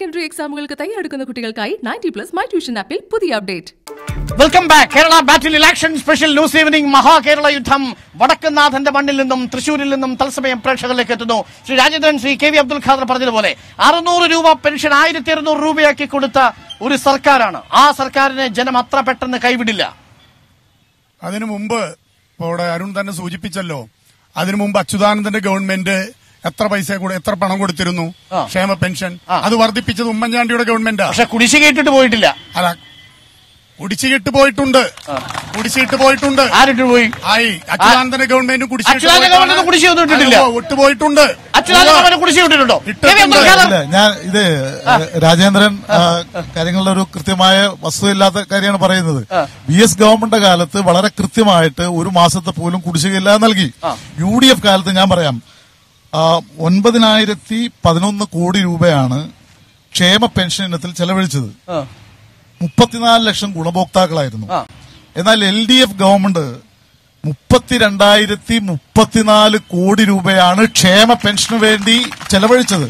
Secondary എക്സാമുകൾക്ക് തയ്യാറെടുക്കുന്ന കുട്ടികൾക്കായി ninety plus my tuition ആപ്പിൽ പുതിയ update welcome back Kerala battle election special news evening മഹാകേരള യുദ്ധം വടക്കുന്നാഥന്റെ മണ്ണിൽ നിന്നും തൃശൂരിൽ നിന്നും തത്സമയം പ്രേക്ഷകരിലേക്ക് എത്തുന്നു ശ്രീ രാജേന്ദ്രൻ ശ്രീ കെ വി അബ്ദുൽ ഖാദർ പറഞ്ഞതുപോലെ അറുന്നൂറ് രൂപ പെൻഷൻ ആയിരത്തി അറുന്നൂറ് രൂപയാക്കി കൊടുത്ത ഒരു സർക്കാരാണ് ആ സർക്കാരിനെ ജനം അത്ര പെട്ടെന്ന് കൈവിടില്ല അതിനു മുമ്പ് ഇപ്പൊ ഇവിടെ അരുൺ തന്നെ സൂചിപ്പിച്ചല്ലോ അതിനു മുമ്പ് അച്യുതാനന്ദന്റെ ഗവൺമെന്റ് എത്ര പൈസ കൂടെ എത്ര പണം കൊടുത്തിരുന്നു ആ. ക്ഷേമ പെൻഷൻ ആ. അത് വർദ്ധിപ്പിച്ചത് ഉമ്മൻചാണ്ടിയുടെ ഗവൺമെന്റാ പക്ഷെ കുടിശ്ശിക ഇട്ടിട്ട് പോയിട്ടില്ല അല്ല കുടിശ്ശികിട്ട് പോയിട്ടുണ്ട് കുടിശ്ശികിട്ട് പോയിട്ടുണ്ട് ആരിട്ട് പോയി ആയി അച്യുതാനന്ദന്റെ ഗവൺമെന്റും അച്യുതാനന്ദ ഗവൺമെന്റ് കുടിശ്ശിക ഒന്നും ഇട്ടിട്ടില്ല. വിട്ടുപോയിട്ടുണ്ട് അച്യുതാനന്ദ ഗവൺമെന്റ് കുടിശ്ശിക ഇട്ടിട്ടുണ്ടോ ഇട്ടിട്ടുണ്ട്. കെ വി അബ്ദുൽ ഖാദർ ഇല്ല ഞാൻ ഇത് രാജേന്ദ്രൻ ആ, കാര്യങ്ങളുടെ ഒരു കൃത്യമായ വസ്തുതയില്ലാത്ത കാര്യമാണ് പറയുന്നത് ബി എസ് ഗവൺമെന്റ് കാലത്ത് വളരെ കൃത്യമായിട്ട് ഒരു മാസത്തെ പോലും കുടിശ്ശികയില്ലാതെ നൽകി യു ഡി എഫ് കാലത്ത് ഞാൻ പറയാം ആ, ഒൻപതിനായിരത്തി പതിനൊന്ന് കോടി രൂപയാണ് ക്ഷേമ പെൻഷൻ ഇനത്തിൽ ചെലവഴിച്ചത് ആ. മുപ്പത്തിനാല് ലക്ഷം ഗുണഭോക്താക്കളായിരുന്നു ആ. എന്നാൽ എൽ ഡി എഫ് ഗവൺമെന്റ് മുപ്പത്തിരണ്ടായിരത്തി മുപ്പത്തിനാല് കോടി രൂപയാണ് ക്ഷേമ പെൻഷന് വേണ്ടി ചെലവഴിച്ചത്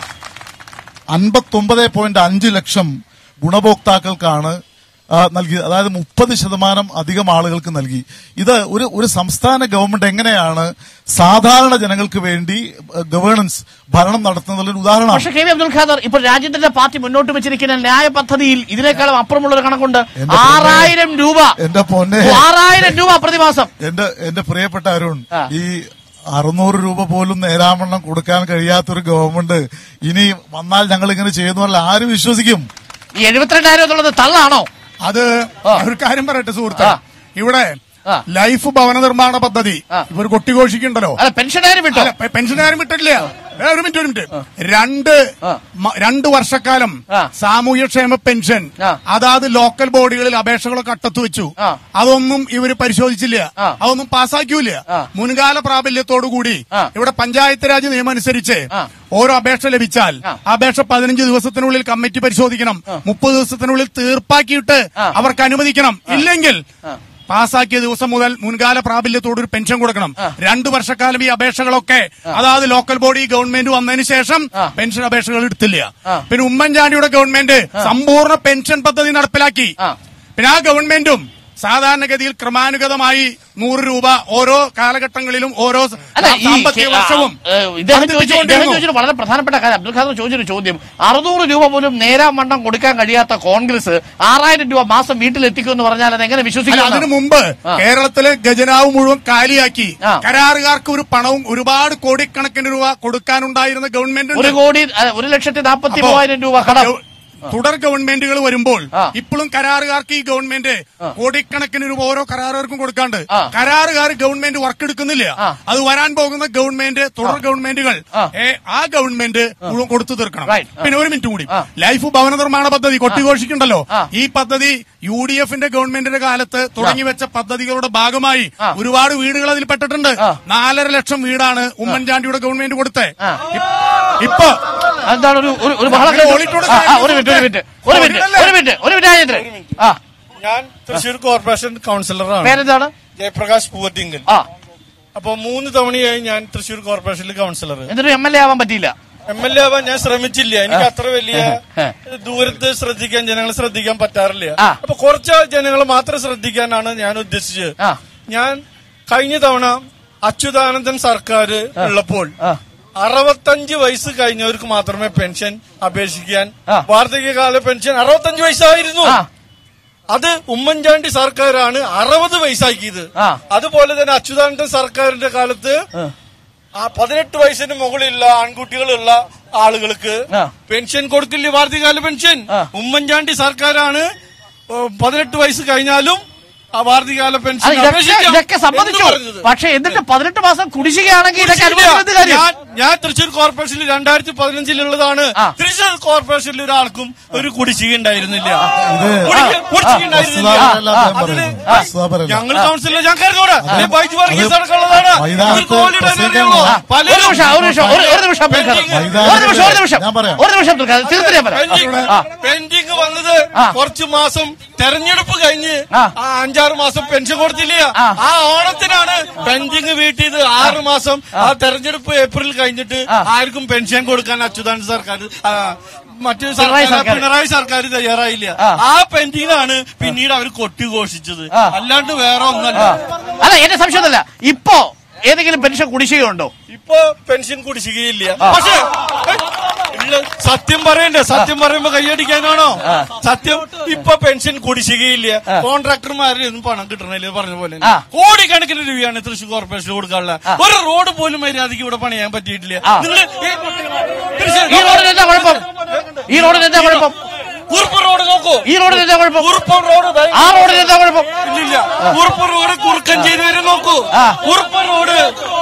അൻപത്തൊമ്പത് പോയിന്റ് അഞ്ച് ലക്ഷം ഗുണഭോക്താക്കൾക്കാണ് ആ, നൽകിയത് അതായത് മുപ്പത് ശതമാനം അധികം ആളുകൾക്ക് നൽകി ഇത് ഒരു ഒരു സംസ്ഥാന ഗവൺമെന്റ് എങ്ങനെയാണ് സാധാരണ ജനങ്ങൾക്ക് വേണ്ടി ഗവേണൻസ് ഭരണം നടത്തുന്നതിൽ ഒരു ഉദാഹരണമാണ് പക്ഷെ കെ വി അബ്ദുൽ ഖാദർ ഇപ്പോൾ രാജ്യത്തിന്റെ പാർട്ടി മുന്നോട്ട് വെച്ചിരിക്കുന്ന ന്യായ പദ്ധതിയിൽ ഇതിനേക്കാളും അപ്പുറമുള്ള ഒരു കണക്കുണ്ട് എന്റെ പൊന്നെ. ആറായിരം രൂപ എന്റെ പൊന്നെ ആറായിരം രൂപ പ്രതിമാസം എന്റെ എന്റെ പ്രിയപ്പെട്ട അരുൺ ആ. ഈ അറുന്നൂറ് രൂപ പോലും നേരാവണ്ണം കൊടുക്കാൻ കഴിയാത്തൊരു ഗവൺമെന്റ് ഇനി വന്നാൽ ഞങ്ങൾ ഇങ്ങനെ ചെയ്യുന്നവരല്ല ആര് വിശ്വസിക്കും ഈ എഴുപത്തിരണ്ടായിരം എന്നുള്ളത് തള്ളാണോ അത് ആ. ഒരു കാര്യം പറയട്ടെ സുഹൃത്തെ ആ. ഇവിടെ ആ. ലൈഫ് ഭവന നിർമ്മാണ പദ്ധതി ആ. ഇവർ കൊട്ടിഘോഷിക്കുണ്ടല്ലോ അല്ല പെൻഷൻകാര് വിട്ടോ അല്ല, പെ- പെൻഷൻകാരും വിട്ടില്ല ഏ, ഒരു മിനിറ്റ് ഒരു മിനിറ്റ് രണ്ട് ആ. മ- രണ്ട് വർഷക്കാലം ആ. സാമൂഹ്യക്ഷേമ പെൻഷൻ ആ. അതാത് ലോക്കൽ ബോഡികളിൽ അപേക്ഷകളൊക്കെ അട്ടത്തു വെച്ചു ആ. അതൊന്നും ഇവര് പരിശോധിച്ചില്ല ആ. അതൊന്നും പാസ്സാക്കിയൂല ആ. മുൻകാല പ്രാബല്യത്തോടുകൂടി ആ. ഇവിടെ പഞ്ചായത്ത് രാജ് നിയമം അനുസരിച്ച് ആ. ഓരോ അപേക്ഷ ലഭിച്ചാൽ ആ. അപേക്ഷ പതിനഞ്ച് ദിവസത്തിനുള്ളിൽ കമ്മിറ്റി പരിശോധിക്കണം മുപ്പത് ദിവസത്തിനുള്ളിൽ തീർപ്പാക്കിയിട്ട് ആ. അവർക്ക് അനുവദിക്കണം ഇല്ലെങ്കിൽ ആ. പാസാക്കിയ ദിവസം മുതൽ മുൻകാല പ്രാബല്യത്തോട് ഒരു പെൻഷൻ കൊടുക്കണം രണ്ടു വർഷക്കാലം ഈ അപേക്ഷകളൊക്കെ അതായത് ലോക്കൽ ബോഡി ഗവൺമെന്റ് വന്നതിന് ശേഷം ആ. പെൻഷൻ അപേക്ഷകൾ എടുത്തില്ല ആ. പിന്നെ ഉമ്മൻചാണ്ടിയുടെ ഗവൺമെന്റ് സമ്പൂർണ്ണ പെൻഷൻ പദ്ധതി നടപ്പിലാക്കി ആ. പിന്നെ ആ ഗവൺമെന്റും സാധാരണഗതിയിൽ ക്രമാനുഗതമായി നൂറ് രൂപ ഓരോ കാലഘട്ടങ്ങളിലും ഓരോ അല്ല ഈ സാമ്പത്തിക ആ, വർഷവും ഏ, ഇദ്ദേഹം ചോദിച്ച- ഇദ്ദേഹം വർദ്ധിപ്പിച്ചുകൊണ്ടിരുന്നു. ചോദിച്ചൊരു വളരെ പ്രധാനപ്പെട്ട കാര്യം അബ്ദുൽ ഖാദർ ചോദിച്ചൊരു ചോദ്യം അറുന്നൂറ് രൂപ പോലും നേരാം വണ്ണം കൊടുക്കാൻ കഴിയാത്ത കോൺഗ്രസ് ആറായിരം രൂപ മാസം വീട്ടിലെത്തിക്കും എന്ന് പറഞ്ഞാൽ അത് എങ്ങനെ അല്ല, വിശ്വസിക്കാം അതിനു മുമ്പ് ആ. കേരളത്തിലെ ഖജനാവ് മുഴുവൻ കാലിയാക്കി ആ. കരാറുകാർക്ക് ഒരു പണവും ഒരുപാട് കോടിക്കണക്കിന് രൂപ കൊടുക്കാനുണ്ടായിരുന്ന ഗവൺമെന്റ് ഉണ്ട്. ഒരു കോടി അല്ല, ഒരു ലക്ഷത്തി നാൽപ്പത്തി അപ്പോ മൂവായിരം രൂപ കടം ഗവ- തുടർ ഗവൺമെന്റുകൾ വരുമ്പോൾ ആ. ഇപ്പോഴും കരാറുകാർക്ക് ഈ ഗവൺമെന്റ് കോടിക്കണക്കിന് രൂപ ഓരോ കരാറുകാർക്കും കൊടുക്കാണ്ട് ആ. കരാറുകാർ ഗവൺമെന്റ് വർക്ക് എടുക്കുന്നില്ല ആ. അത് വരാൻ പോകുന്ന ഗവൺമെന്റ് തുടർ ഗവൺമെന്റുകൾ ആ. ഏ, ആ ഗവൺമെന്റ് മുഴുവൻ കൊടുത്തു തീർക്കണം Right. ആ. പിന്നെ ഒരു മിനിറ്റ് കൂടി ആ. ലൈഫ് ഭവന നിർമ്മാണ പദ്ധതി കൊട്ടിഘോഷിക്കുണ്ടല്ലോ ആ. ഈ പദ്ധതി യു ഡി എഫിന്റെ ഗവൺമെന്റിന്റെ കാലത്ത് തുടങ്ങി വെച്ച പദ്ധതികളുടെ ഭാഗമായി ആ. ഒരുപാട് വീടുകൾ അതിൽ പെട്ടിട്ടുണ്ട് ആ. നാലര ലക്ഷം വീടാണ് ഉമ്മൻചാണ്ടിയുടെ ഗവൺമെന്റ് കൊടുത്തത് ആ. ഇപ്പൊ എന്താണ് ഒരു ഒരു- ഒരു ബഹളം അങ്ങനെ ഓടിട്ടോട് ആ, ആ, ഒരു മിനിറ്റ് ഒരു മിനിറ്റ് ഒരു മിനിറ്റ് ഒരു മിനിറ്റ് ഒരു മിനിറ്റ് രാജേന്ദ്രൻ ആ ഞാൻ തൃശൂർ കോർപ്പറേഷൻ കൗൺസിലറാണ് പേരെന്താണ് ജയപ്രകാശ് പൂവത്തിങ്കൽ ആ അപ്പൊ മൂന്ന് തവണയായി ഞാൻ തൃശൂർ കോർപ്പറേഷനിൽ കൗൺസിലർ എന്നിട്ട് എം എൽ എ ആവാൻ പറ്റിയില്ല എം എൽ എ ആവാൻ ഞാൻ ശ്രമിച്ചില്ല എനിക്ക് അത്ര വലിയ ആ. ദൂരത്ത് ശ്രദ്ധിക്കാൻ ജനങ്ങളെ ശ്രദ്ധിക്കാൻ പറ്റാറില്ല ആ. അപ്പൊ കുറച്ച് ജനങ്ങളെ മാത്രം ശ്രദ്ധിക്കാനാണ് ഞാൻ ഉദ്ദേശിച്ചത് ആ. ഞാൻ കഴിഞ്ഞ തവണ അച്യുതാനന്ദൻ സർക്കാർ ഉള്ളപ്പോൾ ആ. അറുപത്തഞ്ച് വയസ്സ് കഴിഞ്ഞവർക്ക് മാത്രമേ പെൻഷൻ അപേക്ഷിക്കാൻ ആ. വാർദ്ധക്യകാല പെൻഷൻ അറുപത്തഞ്ച് വയസ്സായിരുന്നു ആ അത് ഉമ്മൻചാണ്ടി സർക്കാരാണ് അറുപത് വയസ്സാക്കിയത് ആ. അതുപോലെ തന്നെ അച്യുതാനന്ദൻ സർക്കാരിന്റെ കാലത്ത് ആ. ആ പതിനെട്ട് വയസ്സിന് മുകളിലുള്ള ആൺകുട്ടികളുള്ള ആളുകൾക്ക് ആ. പെൻഷൻ കൊടുക്കില്ലേ വാർദ്ധകാല പെൻഷൻ ആ. ഉമ്മൻചാണ്ടി സർക്കാരാണ് ഓ, പതിനെട്ട് വയസ്സ് കഴിഞ്ഞാലും ആ വാർദ്ധകാല പെൻഷൻ അത് ഇതൊക്കെ അപേക്ഷിക്കാം ഇതൊക്കെ സമ്മതിച്ചു എന്ന് പറഞ്ഞത്. പക്ഷെ എന്നിട്ട് പതിനെട്ട് മാസം കുടിശ്ശികയാണെങ്കിൽ ഇതൊക്കെ കുടിശ്ശിക. അനുഭവിക്കുന്നത് കാര്യം ഞാൻ ഞാൻ തൃശൂർ കോർപ്പറേഷനിൽ രണ്ടായിരത്തി പതിനഞ്ചിലുള്ളതാണ് ആ. തൃശൂർ കോർപ്പറേഷനിൽ ഒരാൾക്കും ഒരു കുടിശ്ശിക ഉണ്ടായിരുന്നില്ല ഇത് കുടിശ്ശിക- കുടിശ്ശിക ഉണ്ടായിരുന്നില്ല വസ്തുതാപരമല്ല അദ്ദേഹം അതില് പറയുന്നത് വസ്തുതാപരമല്ല ഞങ്ങൾ കൗൺസിലിൽ ഞാൻ കരുതോടെ ബൈജു വർഗീസ് അത് അടക്കമുള്ളതാണ് മൈതാനത്ത് ഇവർക്ക് ഓൾറെഡി പ്രസംഗിക്കാൻ അറിയാമോ? ആ. ഒരു പലരും നിമിഷം ഒരു നിമിഷം ഒരു ഒരു നിമിഷം അബ്ദുൽ ഖാദർ. പെൻഡിങ് ഒരു നിമിഷം ഒരു നിമിഷം ഞാൻ പറയാം. ഒരു നിമിഷം അബ്ദുൽ ഖാദർ. തീർത്തിട്ട് ഞാൻ പറയാം പെൻഡിങ് ആ. പെൻഡിങ് വന്നത് ആ. കുറച്ച് മാസം തെരഞ്ഞെടുപ്പ് കഴിഞ്ഞ് ആ. ആ അഞ്ചാറ് മാസം പെൻഷൻ കൊടുത്തില്ല ആ. ആ ഓണത്തിനാണ് പെൻഡിങ് വീട്ടിയത് ആറ് മാസം ആ തെരഞ്ഞെടുപ്പ് ഏപ്രിൽ കഴിഞ്ഞിട്ട് ആ. ആർക്കും പെൻഷൻ കൊടുക്കാൻ അച്യുതാനന്ദ സർക്കാർ ആ, മറ്റേ പിണറായി സർക്കാർ സർക്കാർ. പിണറായി സർക്കാർ തയ്യാറായില്ല ആ. ആ പെൻഡിങ്ങിനാണ് പിന്നീട് അവർ കൊട്ടിഘോഷിച്ചത് ആ. അല്ലാണ്ട് വേറെ ഒന്നല്ല അല്ല എന്റെ സംശയമൊന്നുമില്ല ഇപ്പോ ഏതെങ്കിലും പെൻഷൻ കുടിശ്ശികയുണ്ടോ ഇപ്പൊ പെൻഷൻ കുടിശ്ശികയില്ല പക്ഷേ ഇല്ല, സത്യം പറയണ്ടേ സത്യം പറയുമ്പോ കൈയടിക്കാനാണോ സത്യം ഇപ്പൊ പെൻഷൻ കുടിശ്ശികയില്ല കോൺട്രാക്ടർമാരിൽ നിന്നും പണം കിട്ടണില്ല പറഞ്ഞ പോലെ ആ. കോടിക്കണക്കിന് രൂപയാണ് തൃശ്ശൂർ കോർപ്പറേഷന് കൊടുക്കാനുള്ള ഒരു റോഡ് പോലും മര്യാദയ്ക്ക് ഇവിടെ പണിയാൻ പറ്റിയിട്ടില്ല ആ. നിങ്ങള് ഈ റോഡിന് എന്താ കുഴപ്പം ഈ റോഡിന് എന്താ കുഴപ്പം കുറുപ്പ് റോഡ് നോക്കൂ ഈ റോഡിന് എന്താ കുഴപ്പം കുറുപ്പ് റോഡ് ദേ ആ റോഡിന് എന്താ കുഴപ്പം ഇല്ലില്ല കുറുപ്പ് റോഡ് കുറുക്കഞ്ചേരി വരെ നോക്കൂ ആ. കുറുപ്പ് റോഡ്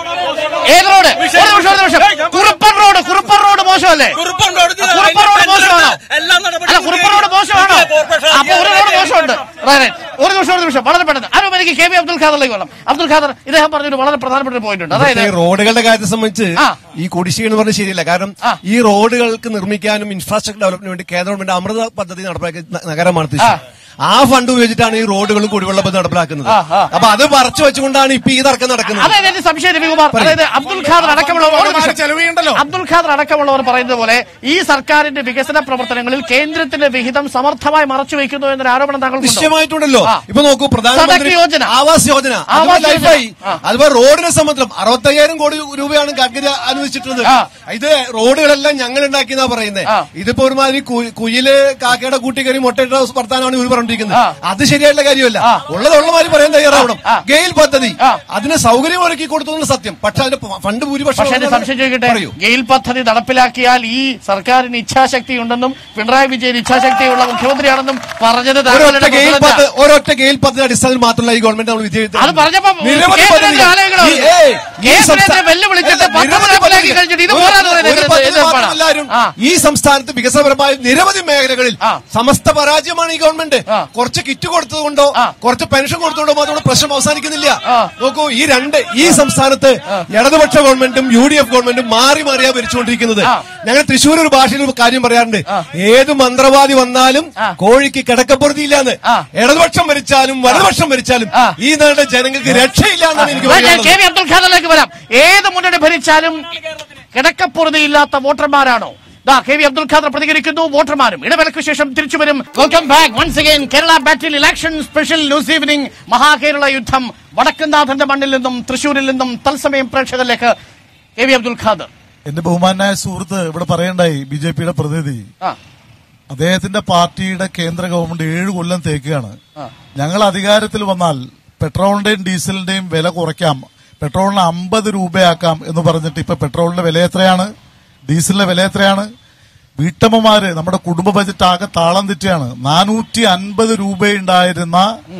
ഏത് റോഡ് ഒരു നിമിഷം ഒരു നിമിഷം കുറുപ്പൻ റോഡ് കുറുപ്പൻ റോഡ് മോശമല്ലേ കുറുപ്പൻ റോഡ് കുറുപ്പൻ റോഡ് മോശമാണോ അല്ല കുറുപ്പൻ റോഡ് മോശമാണോ അപ്പൊ ഒരു റോഡ് മോശമുണ്ട് Right, right. ഒരു നിമിഷം ഒരു നിമിഷം വളരെ പെട്ടെന്ന് ആരും എനിക്ക് കെ വി അബ്ദുൽ ഖാദറിലേക്ക് വേണം അബ്ദുൽ ഖാദർ ഇദ്ദേഹം പറഞ്ഞൊരു വളരെ പ്രധാനപ്പെട്ട ഒരു പോയിന്റ് ഉണ്ട് അതായത് പക്ഷേ ഈ റോഡുകളുടെ കാര്യത്തെ സംബന്ധിച്ച് ആ. ഈ കുടിശ്ശിക എന്ന് പറഞ്ഞാൽ ശരിയല്ല കാരണം ആ. ഈ റോഡുകൾക്ക് നിർമ്മിക്കാനും ഇൻഫ്രാസ്ട്രക്ചർ ഡെവലപ്മെന്റിന് വേണ്ടി കേന്ദ്ര ഗവൺമെന്റ് അമൃത പദ്ധതി നടപ്പാക്കിയ ന- നഗരമാണ് തൃശ്ശൂർ ആ ഫണ്ട് ഉപയോഗിച്ചിട്ടാണ് ഈ റോഡുകളും കുടിവെള്ള പദ്ധതി നടപ്പിലാക്കുന്നത് ആ, ആ. അപ്പൊ അത് പറിച്ചു വെച്ചുകൊണ്ടാണ് ഇപ്പൊ ഈ തർക്കം നടക്കുന്നത് അതായത് എന്റെ സംശയം രവികുമാർ അതായത് അബ്ദുൽ ഖാദർ അടക്കമുള്ളവർ ഒരു നിമിഷം. ചെലവ് ചെയ്യണ്ടല്ലോ അബ്ദുൽ ഖാദർ അടക്കമുള്ളവർ പറയുന്നത് പോലെ ഈ സർക്കാരിന്റെ വികസന പ്രവർത്തനങ്ങളിൽ കേന്ദ്രത്തിന്റെ വിഹിതം സമർത്ഥമായി മറച്ചുവെക്കുന്നു എന്നൊരു ആരോപണം താങ്കൾ നിശ്ചയമായിട്ടുണ്ടല്ലോ ആ. ഇപ്പൊ നോക്കൂ പ്രധാനമന്ത്രി സഡക് യോജന. ആവാസ് യോജന ആവാസ് അതുപോലെ യോജന. ലൈഫായി ആ. അതുപോലെ റോഡിനെ സംബന്ധിച്ചും അറുപത്തയ്യായിരം കോടി രൂപയാണ് ഗഡ്കരി അനുവദിച്ചിട്ടുള്ളത് ആ. ഇത് റോഡുകളെല്ലാം ഞങ്ങൾ ഉണ്ടാക്കിയെന്നാ പറയുന്നത് ആ. ഇതിപ്പോ ഒരുമാതിരി കു- കുയില് കാക്കയുടെ കൂട്ടിക്കറി മുട്ടയിട്ട വർത്താനാണ് ഇവർ പറഞ്ഞിരിക്കുന്നത് ആ. അത് ശരിയായിട്ടുള്ള കാര്യമല്ല ആ. ഉള്ളത് ഉള്ളമാതിരി പറയാൻ തയ്യാറാവണം ആ. ഗെയിൽ പദ്ധതി ആ. അതിന് സൗകര്യം ഒരുക്കി കൊടുത്തു എന്നുള്ള സത്യം പക്ഷെ അതിന്റെ ഫണ്ട് ഭൂരിപക്ഷം പക്ഷേ എന്റെ സംശയം ചോദിക്കട്ടെ പറയൂ ഗെയിൽ പദ്ധതി നടപ്പിലാക്കിയാൽ ഈ സർക്കാരിന് ഇച്ഛാശക്തി ഉണ്ടെന്നും പിണറായി വിജയൻ ഇച്ഛാശക്തിയുള്ള മുഖ്യമന്ത്രിയാണെന്നും പറഞ്ഞത് ഒരൊറ്റ താങ്കളുടെ ഗെയിൽ പ്രസിഡന്റാ. പദ്ധതി ഒരൊറ്റ ഗെയിൽ പദ്ധതി അടിസ്ഥാനത്തിൽ മാത്രമല്ല ഈ ഗവൺമെന്റ് നമ്മൾ വിജയിച്ചത് അത് പറഞ്ഞപ്പോ നിരവധി കേന്ദ്രത്തിന്റെ പദ്ധതികൾ. ആലോചിക്കണം. ഈ- ഏയ്, ഈ കേന്ദ്രത്തെ സംസ്ഥാന- വെല്ലുവിളിച്ചിട്ട് അല്ല, പദ്ധതി നിരവധി നടപ്പിലാക്കി പദ്ധതികൾ. കഴിഞ്ഞിട്ട് ഇത് ഒരു- പോരാതെ ഒരു ഇതിനകത്ത് പദ്ധതി എതിർപ്പാണ്. മാത്രമല്ലാരും ആ. ഈ സംസ്ഥാനത്ത് വികസനപരമായ നിരവധി മേഖലകളിൽ ആ. സമസ്ത പരാജയമാണ് ഈ ഗവൺമെന്റ് ആ. കുറച്ച് കിറ്റ് കൊടുത്തതുകൊണ്ടോ ആ. കുറച്ച് പെൻഷൻ കൊടുത്തതുകൊണ്ടോ മാത്രം പ്രശ്നം അവസാനിക്കുന്നില്ല ആ. നോക്കൂ ഈ രണ്ട് ഈ സംസ്ഥാനത്ത് ഇടതുപക്ഷ ഗവൺമെന്റും യു ഡി എഫ് ഗവൺമെന്റും മാറി മാറിയാ ഭരിച്ചുകൊണ്ടിരിക്കുന്നത് ആ. ഞങ്ങൾ തൃശ്ശൂർ ഒരു ഭാഷയിൽ ഒരു കാര്യം പറയാറുണ്ട് ഏത് മന്ത്രവാദി വന്നാലും ആ. കോഴിക്ക് കിടക്കപ്പുറത്തിയില്ലാന്ന് ആ. ഇടതുപക്ഷം ഭരിച്ചാലും വലതുപക്ഷം ഭരിച്ചാലും ആ. ഈ നാട്ടിലെ ജനങ്ങൾക്ക് രക്ഷയില്ല എന്നാണ് എനിക്ക് ഞാൻ പറയാനുള്ളത് കെ വി അബ്ദുൽ ഖാദറിലേക്ക് വരാം ഏത് മുന്നണി ഭരിച്ചാലും കിടക്കപ്പുറതിയില്ലാത്ത വോട്ടർമാരാണോ ദാ കെ വി അബ്ദുൽ ഖാദർ പ്രതികരിക്കുന്നു വോട്ടർമാരും ഇടവേളയ്ക്ക് ശേഷം തിരിച്ചു വരും welcome back once again Kerala battle election special news evening മഹാകേരള യുദ്ധം വടക്കുംനാഥന്റെ മണ്ണിൽ നിന്നും തൃശൂരിൽ നിന്നും തത്സമയം പ്രേക്ഷകരിലേക്ക് കെ വി അബ്ദുൽ ഖാദർ എന്റെ ബഹുമാനായ സുഹൃത്ത് ഇവിടെ പറയണ്ടായി ബി ജെ പിയുടെ പ്രതിനിധി ആ അദ്ദേഹത്തിന്റെ പാർട്ടിയുടെ കേന്ദ്ര ഗവൺമെന്റ് ഏഴ് കൊല്ലം തേക്കുകയാണ് ഞങ്ങൾ അധികാരത്തിൽ വന്നാൽ പെട്രോളിന്റെയും ഡീസലിന്റെയും വില കുറയ്ക്കാം പെട്രോളിന് അമ്പത് രൂപയാക്കാം എന്ന് പറഞ്ഞിട്ട് ഇപ്പൊ പെട്രോളിന്റെ വില എത്രയാണ് ഡീസലിന്റെ വില എത്രയാണ് വീട്ടമ്മമാര് നമ്മുടെ കുടുംബ ബജറ്റ് ആകെ താളം തെറ്റിയാണ് നാനൂറ്റി അൻപത് രൂപയുണ്ടായിരുന്ന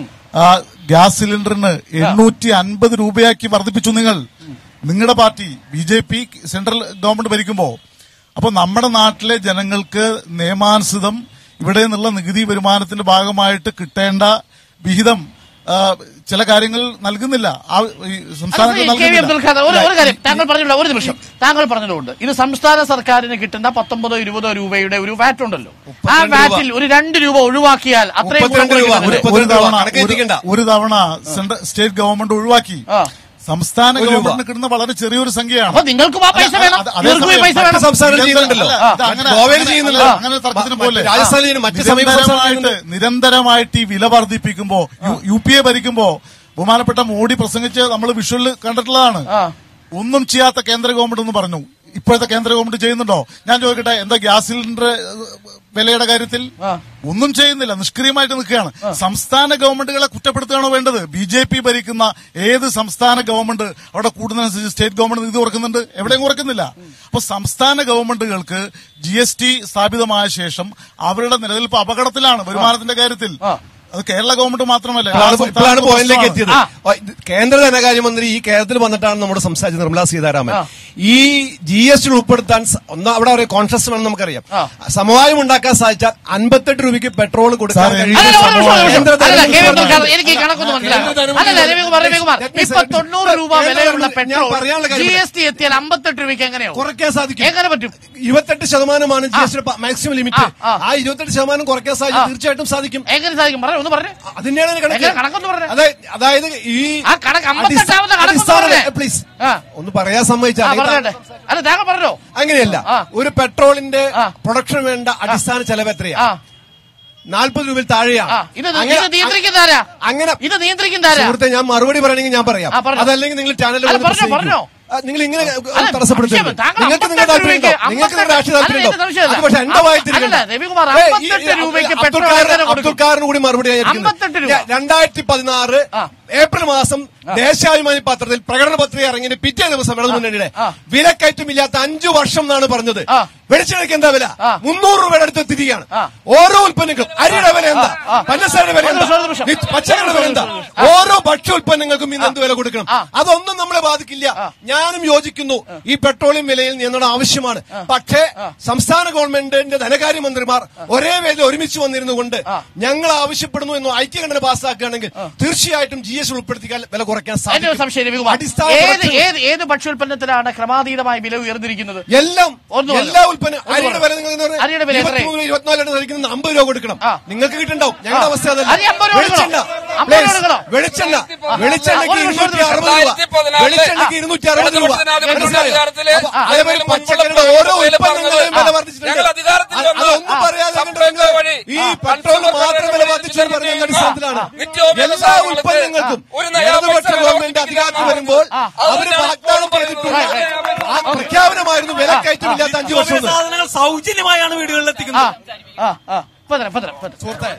ആ ഗ്യാസ് സിലിണ്ടറിന് എണ്ണൂറ്റി അൻപത് രൂപയാക്കി വർദ്ധിപ്പിച്ചു നിങ്ങൾ നിങ്ങളുടെ party B J P central government ഭരിക്കുമ്പോ അപ്പൊ നമ്മുടെ നാട്ടിലെ ജനങ്ങൾക്ക് നിയമാനുസൃതം ഇവിടെ നിന്നുള്ള നികുതി വരുമാനത്തിന്റെ ഭാഗമായിട്ട് കിട്ടേണ്ട വിഹിതം ആ, ചില കാര്യങ്ങൾ നൽകുന്നില്ല ആ, ഈ സംസ്ഥാനങ്ങൾ കെ വി അബ്ദുൽ ഖാദർ ഒരു ഒരു കാര്യം താങ്കൾ നൽകുന്നില്ല പറഞ്ഞല്ലോ ഒരു നിമിഷം താങ്കൾ പറഞ്ഞതുകൊണ്ട് ഇത് സംസ്ഥാന സർക്കാരിന് കിട്ടുന്ന പത്തൊമ്പതോ ഇരുപതോ രൂപയുടെ ഒരു വാറ്റ് ഉണ്ടല്ലോ ആ മുപ്പത്തിരണ്ട് വാറ്റിൽ ഒരു രണ്ട് രൂപ ഒഴിവാക്കിയാൽ അത്രയും ഗുണം മുപ്പത്തിരണ്ട് രൂപ. കൊടുക്കുന്നില്ലേ? ഒരു മുപ്പത്തിരണ്ട് തവണ കണക്ക് എത്തിക്കണ്ട. ഒരു- ഒരു തവണ സെൻട്രൽ സ്റ്റേറ്റ് ഗവൺമെന്റ് ഒഴിവാക്കി ആ. സംസ്ഥാന ഒരു രൂപ. ഗവൺമെന്റിന് കിട്ടുന്ന വളരെ ചെറിയൊരു സംഖ്യയാണ് അപ്പൊ നിങ്ങൾക്കും ആ പൈസ അല്ല, വേണം അത് അതേ ഇവർക്കും ഈ സമയം പൈസ മറ്റ് വേണം സംസ്ഥാനം ചെയ്യുന്നുണ്ടല്ലോ. അല്ല, ആ. ഇത് അങ്ങനെ- ഗോവയിൽ അങ്ങനെ- ചെയ്യുന്നില്ല. അങ്ങനെ തർക്കത്തിന് മ- പോലെ രാജസ്ഥാനിലും മറ്റ് സമീപ നിരന്തരമായിട്ട് സംസ്ഥാനങ്ങളിലും നിരന്തരമായിട്ട് ഈ വില വർദ്ധിപ്പിക്കുമ്പോ യു- യു പി എ ഭരിക്കുമ്പോ ബഹുമാനപ്പെട്ട മോഡി പ്രസംഗിച്ച് നമ്മൾ വിഷ്വലിൽ കണ്ടിട്ടുള്ളതാണ് ആ. ഒന്നും ചെയ്യാത്ത കേന്ദ്ര ഗവൺമെന്റ് എന്ന് പറഞ്ഞു ഇപ്പോഴത്തെ കേന്ദ്ര ഗവൺമെന്റ് ചെയ്യുന്നുണ്ടോ ഞാൻ ചോദിക്കട്ടെ എന്താ ഗ്യാസ് സിലിണ്ടർ ഏഹ്, വിലയുടെ കാര്യത്തിൽ ആ. ഒന്നും ചെയ്യുന്നില്ല നിഷ്ക്രിയമായിട്ട് നിൽക്കുകയാണ് സംസ്ഥാന ഗവൺമെന്റുകളെ കുറ്റപ്പെടുത്തുകയാണോ വേണ്ടത് ബി ജെ പി ഭരിക്കുന്ന ഏത് സംസ്ഥാന ഗവൺമെന്റ് അവിടെ കൂടുന്നതനുസരിച്ച് സ്റ്റേറ്റ് ഗവൺമെന്റ് നികുതി കുറക്കുന്നുണ്ട് എവിടെയും കുറക്കുന്നില്ല അപ്പൊ സംസ്ഥാന ഗവൺമെന്റുകൾക്ക് ജി എസ് ടി സ്ഥാപിതമായ ശേഷം അവരുടെ നിലനിൽപ്പ് അപകടത്തിലാണ് വരുമാനത്തിന്റെ കാര്യത്തിൽ ആ. അത് കേരള ഗവൺമെന്റ് മാത്രമല്ല എല്ലാ ഇപ്പോഴാണ് ഇപ്പോഴാണ് സംസ്ഥാനത്തും പോയിന്റിലേക്ക് പ്രശ്നമാണ്. എത്തിയത് ഓ, ഇത് കേന്ദ്ര ധനകാര്യമന്ത്രി ഈ കേരളത്തിൽ വന്നിട്ടാണ് നമ്മുടെ സംസാരിച്ചത് നിർമ്മലാ സീതാരാമൻ ആ. ഈ ജി എസ് ടി ഉൾപ്പെടുത്താൻ സ- ഒന്ന് അവിടെ ഒരു കോൺഷ്യസ് വേണം നമുക്കറിയാം ആ. സമവായം ഉണ്ടാക്കാൻ സാധിച്ചാൽ അൻപത്തെട്ട് രൂപയ്ക്ക് പെട്രോൾ കൊടുക്കാൻ സാർ, കഴിയും. അല്ലല്ല, ഒരു നിമിഷം, ഒരു നിമിഷം. കേന്ദ്ര അല്ലല്ല, കെ വി അബ്ദുൽ ധനമന്ത്രി ഖാദർ, എനിക്ക് ഈ കണക്കൊന്നും മനസ്സിലാകും കേന്ദ്ര ധനമന്ത്രി അല്ലല്ല രവികുമാർ രവികുമാർ Let me ഇപ്പൊ say- തൊണ്ണൂറ് രൂപ കേന്ദ്ര വിലയുള്ള ധനമന്ത്രി- ഞാൻ പെട്രോൾ പറയാനുള്ള ജി കാര്യം എസ് ടി എത്തിയാൽ അമ്പത്തെട്ട് രൂപയ്ക്ക് എങ്ങനെയോ കുറയ്ക്കാൻ സാധിക്കും എങ്ങനെ പറ്റും ഇരുപത്തെട്ട് ശതമാനമാണ് G S T maximum limit ആ, ആ. ആ ഇരുപത്തെട്ട് ശതമാനം കുറയ്ക്കാൻ സാധിക്കും തീർച്ചയായിട്ടും സാധിക്കും എങ്ങനെ സാധിക്കും പറ ഒന്ന് പറഞ്ഞേ അതിന്റെയാണ് എങ്ങനെ കണക്ക് കണക്കൊന്ന് പറഞ്ഞേ അതായത് അതായത് ഈ ആ കണക്ക് അമ്പത്തെട്ടാമത്തെ കണക്കൊന്ന് അടിസ്ഥാന പറഞ്ഞേ. പ്ലീസ് ആ. ഒന്ന് പറയാൻ ആ സമ്മതിച്ചാൽ പറഞ്ഞേ അല്ല താങ്കൾ പറഞ്ഞോ അങ്ങനെയല്ല ആ. ഒരു പെട്രോളിന്റെ ആ. പ്രൊഡക്ഷൻ വേണ്ട അടിസ്ഥാന ചെലവ് എത്രയാ ആ നാൽപ്പത് രൂപയിൽ താഴെയാണ് ആ ഇത് ഇത് അങ്ങനെ- നിയന്ത്രിക്കുന്നതാരാ അങ്ങനെ ഇത് നിയന്ത്രിക്കുന്നതാരാ സുഹൃത്തെ ഞാൻ മറുപടി പറയണമെങ്കിൽ ഞാൻ പറയാം ആ, പറഞ്ഞോ. അതല്ലെങ്കിൽ നിങ്ങൾ ചാനലിൽ അല്ല, വന്ന് പറഞ്ഞോ, പ്രസംഗിക്കൂ. പറഞ്ഞോ. ആ, നിങ്ങൾ ഇങ്ങനെ അല്ല, തടസ്സപ്പെടുത്തരുത് പക്ഷേ താങ്കൾ നിങ്ങൾക്ക് നിങ്ങളുടെ അമ്പത്തെട്ട് താല്പര്യമുണ്ടോ രൂപയ്ക്ക് നിങ്ങൾക്ക് നിങ്ങളുടെ രാഷ്ട്രീയ അമ്പത്തെട്ട് താല്പര്യമുണ്ടോ അല്ല, ഇത് അത് പക്ഷെ എന്റെ വായി തിരികണ്ട. അല്ല, രവികുമാർ, ഏയ്, ഈ- അമ്പത്തെട്ട് ഈ രൂപയ്ക്ക് അബ്ദുൽ പെട്രോൾ ഖാദർ- എങ്ങനെ കൊടുക്കും? അബ്ദുൽ ഖാദറിന് കൂടി മറുപടി ഞാൻ അമ്പത്തെട്ട് രൂപ. ഞാൻ രണ്ടായിരത്തി പതിനാറ് ആ. ഏപ്രിൽ മാസം ദേശാഭിമാനി പത്രത്തിൽ പ്രകടന പത്രിക ഇറങ്ങിയ പിറ്റേ ദിവസം ഇടതു മുന്നണിയുടെ ആ. വിലക്കയറ്റമില്ലാത്ത അഞ്ചു വർഷം എന്നാണ് പറഞ്ഞത് ആ. വെളിച്ചെണ്ണയ്ക്ക് എന്താ വില ആ. മുന്നൂറ് രൂപയുടെ അടുത്ത് എത്തിരിക്കുകയാണ് ആ. ഓരോ ഉൽപ്പന്നങ്ങളും അരിയുടെ വില എന്താ പഞ്ചസാരയുടെ വില ഒരു എന്താ നിമിഷം, ഒരു നിമിഷം. നിത്യ- പച്ചക്കറിയുടെ വില എന്താ ഓരോ ഭക്ഷ്യ ഉൽപ്പന്നങ്ങൾക്കും ഇന്ന് എന്ത് വില കൊടുക്കണം ആ. അതൊന്നും നമ്മളെ ബാധിക്കില്ല ഞാനും യോജിക്കുന്നു ഈ പെട്രോളിയം വിലയിൽ നിയന്ത്രണം ആവശ്യമാണ് പക്ഷേ സംസ്ഥാന ഗവൺമെന്റിന്റെ ധനകാര്യമന്ത്രിമാർ ഒരേ വേദി ഒരുമിച്ച് വന്നിരുന്നു കൊണ്ട് ഞങ്ങൾ ആവശ്യപ്പെടുന്നു എന്ന് ഐക്യകണ്ഠന പാസ്സാക്കുകയാണെങ്കിൽ തീർച്ചയായിട്ടും ജി എസ് ഉൾപ്പെടുത്തിയാൽ വില കുറയ്ക്കാൻ എന്റെ ഒരു സംശയം രവികുമാർ അടിസ്ഥാന ഏത് പ്രൊഡക്ഷൻ- ഏത് ഏത് ഭക്ഷ്യോൽപ്പന്നത്തിനാണ് ക്രമാതീതമായി വില ഉയർന്നിരിക്കുന്നത് എല്ലാം ഒന്ന് പറഞ്ഞോ. എല്ലാ ഉൽപ്പന്നം ഒന്ന് അരിയുടെ പറഞ്ഞോ. വില നിങ്ങൾ എന്താ പറയുക? അരിയുടെ വില എത്രയായി? ഇരുപത്തിമൂന്ന് ഇരുപത്തിനാല് എണ്ണം ധരിക്കുന്നത് അമ്പത് രൂപ കൊടുക്കണം ആ. നിങ്ങൾക്ക് കിട്ടുണ്ടാവും ഞങ്ങളുടെ ആ. അവസ്ഥ അതല്ല അരി അമ്പത് രൂപ വെളിച്ചെണ്ണ കൊടുക്കണം. അമ്പത് രൂപ Please. കൊടുക്കണം. വെളിച്ചെണ്ണ ആ. വെളിച്ചെണ്ണയ്ക്ക് ഒരു നിമിഷം, ഒരു ഇരുന്നൂറ്റി അറുപത് രൂപ രണ്ടായിരത്തി പതിനാറിലെ വെളിച്ചെണ്ണയ്ക്ക് ഇരുന്നൂറ്റി അറുപത് രൂപ ഇടതുപക്ഷത്തിന് മനസ്സിലായോ? അധികാരത്തില് അപ്പൊ ആ. അതേപോലെ ഇതിന് പച്ചക്കറിയുടെ മുമ്പുള്ള ഓരോ വില ഉൽപ്പന്നങ്ങളുടെയും പറഞ്ഞത് വില ആ. വർദ്ധിച്ചിട്ടുണ്ട് ഞങ്ങൾ അധികാരത്തിൽ അത് വന്നു. അതൊന്നും ആ. പറയാതെ സംരംഭക നിങ്ങൾ വഴി. ഈ ആ. പെട്രോളിന് കൺസ്യൂമർ മാത്രം വില ഫെഡറേഷൻ വർദ്ധിച്ചു പറഞ്ഞ ചെയ്യുന്ന അടിസ്ഥാനത്തിലാണ് നിത്യോപയോഗ എല്ലാ സാധനങ്ങൾക്ക് ഉൽപ്പന്നങ്ങൾക്കും ഒരു നയാ ഇടതുപക്ഷ പൈസ ഗവൺമെന്റ് അധികാരത്തിൽ വരുമ്പോൾ ആ. അവര് വാഗ്ദാനം ചെയ്തിട്ടുള്ള ആ പ്രഖ്യാപനമായിരുന്നു വിലക്കയറ്റമില്ലാത്ത അഞ്ചു വർഷം എന്ന്. സാധനങ്ങൾ സൗജന്യമായാണ് വീടുകളിൽ ആ എത്തിക്കുന്നത് ആ ആ പതര പതര പതര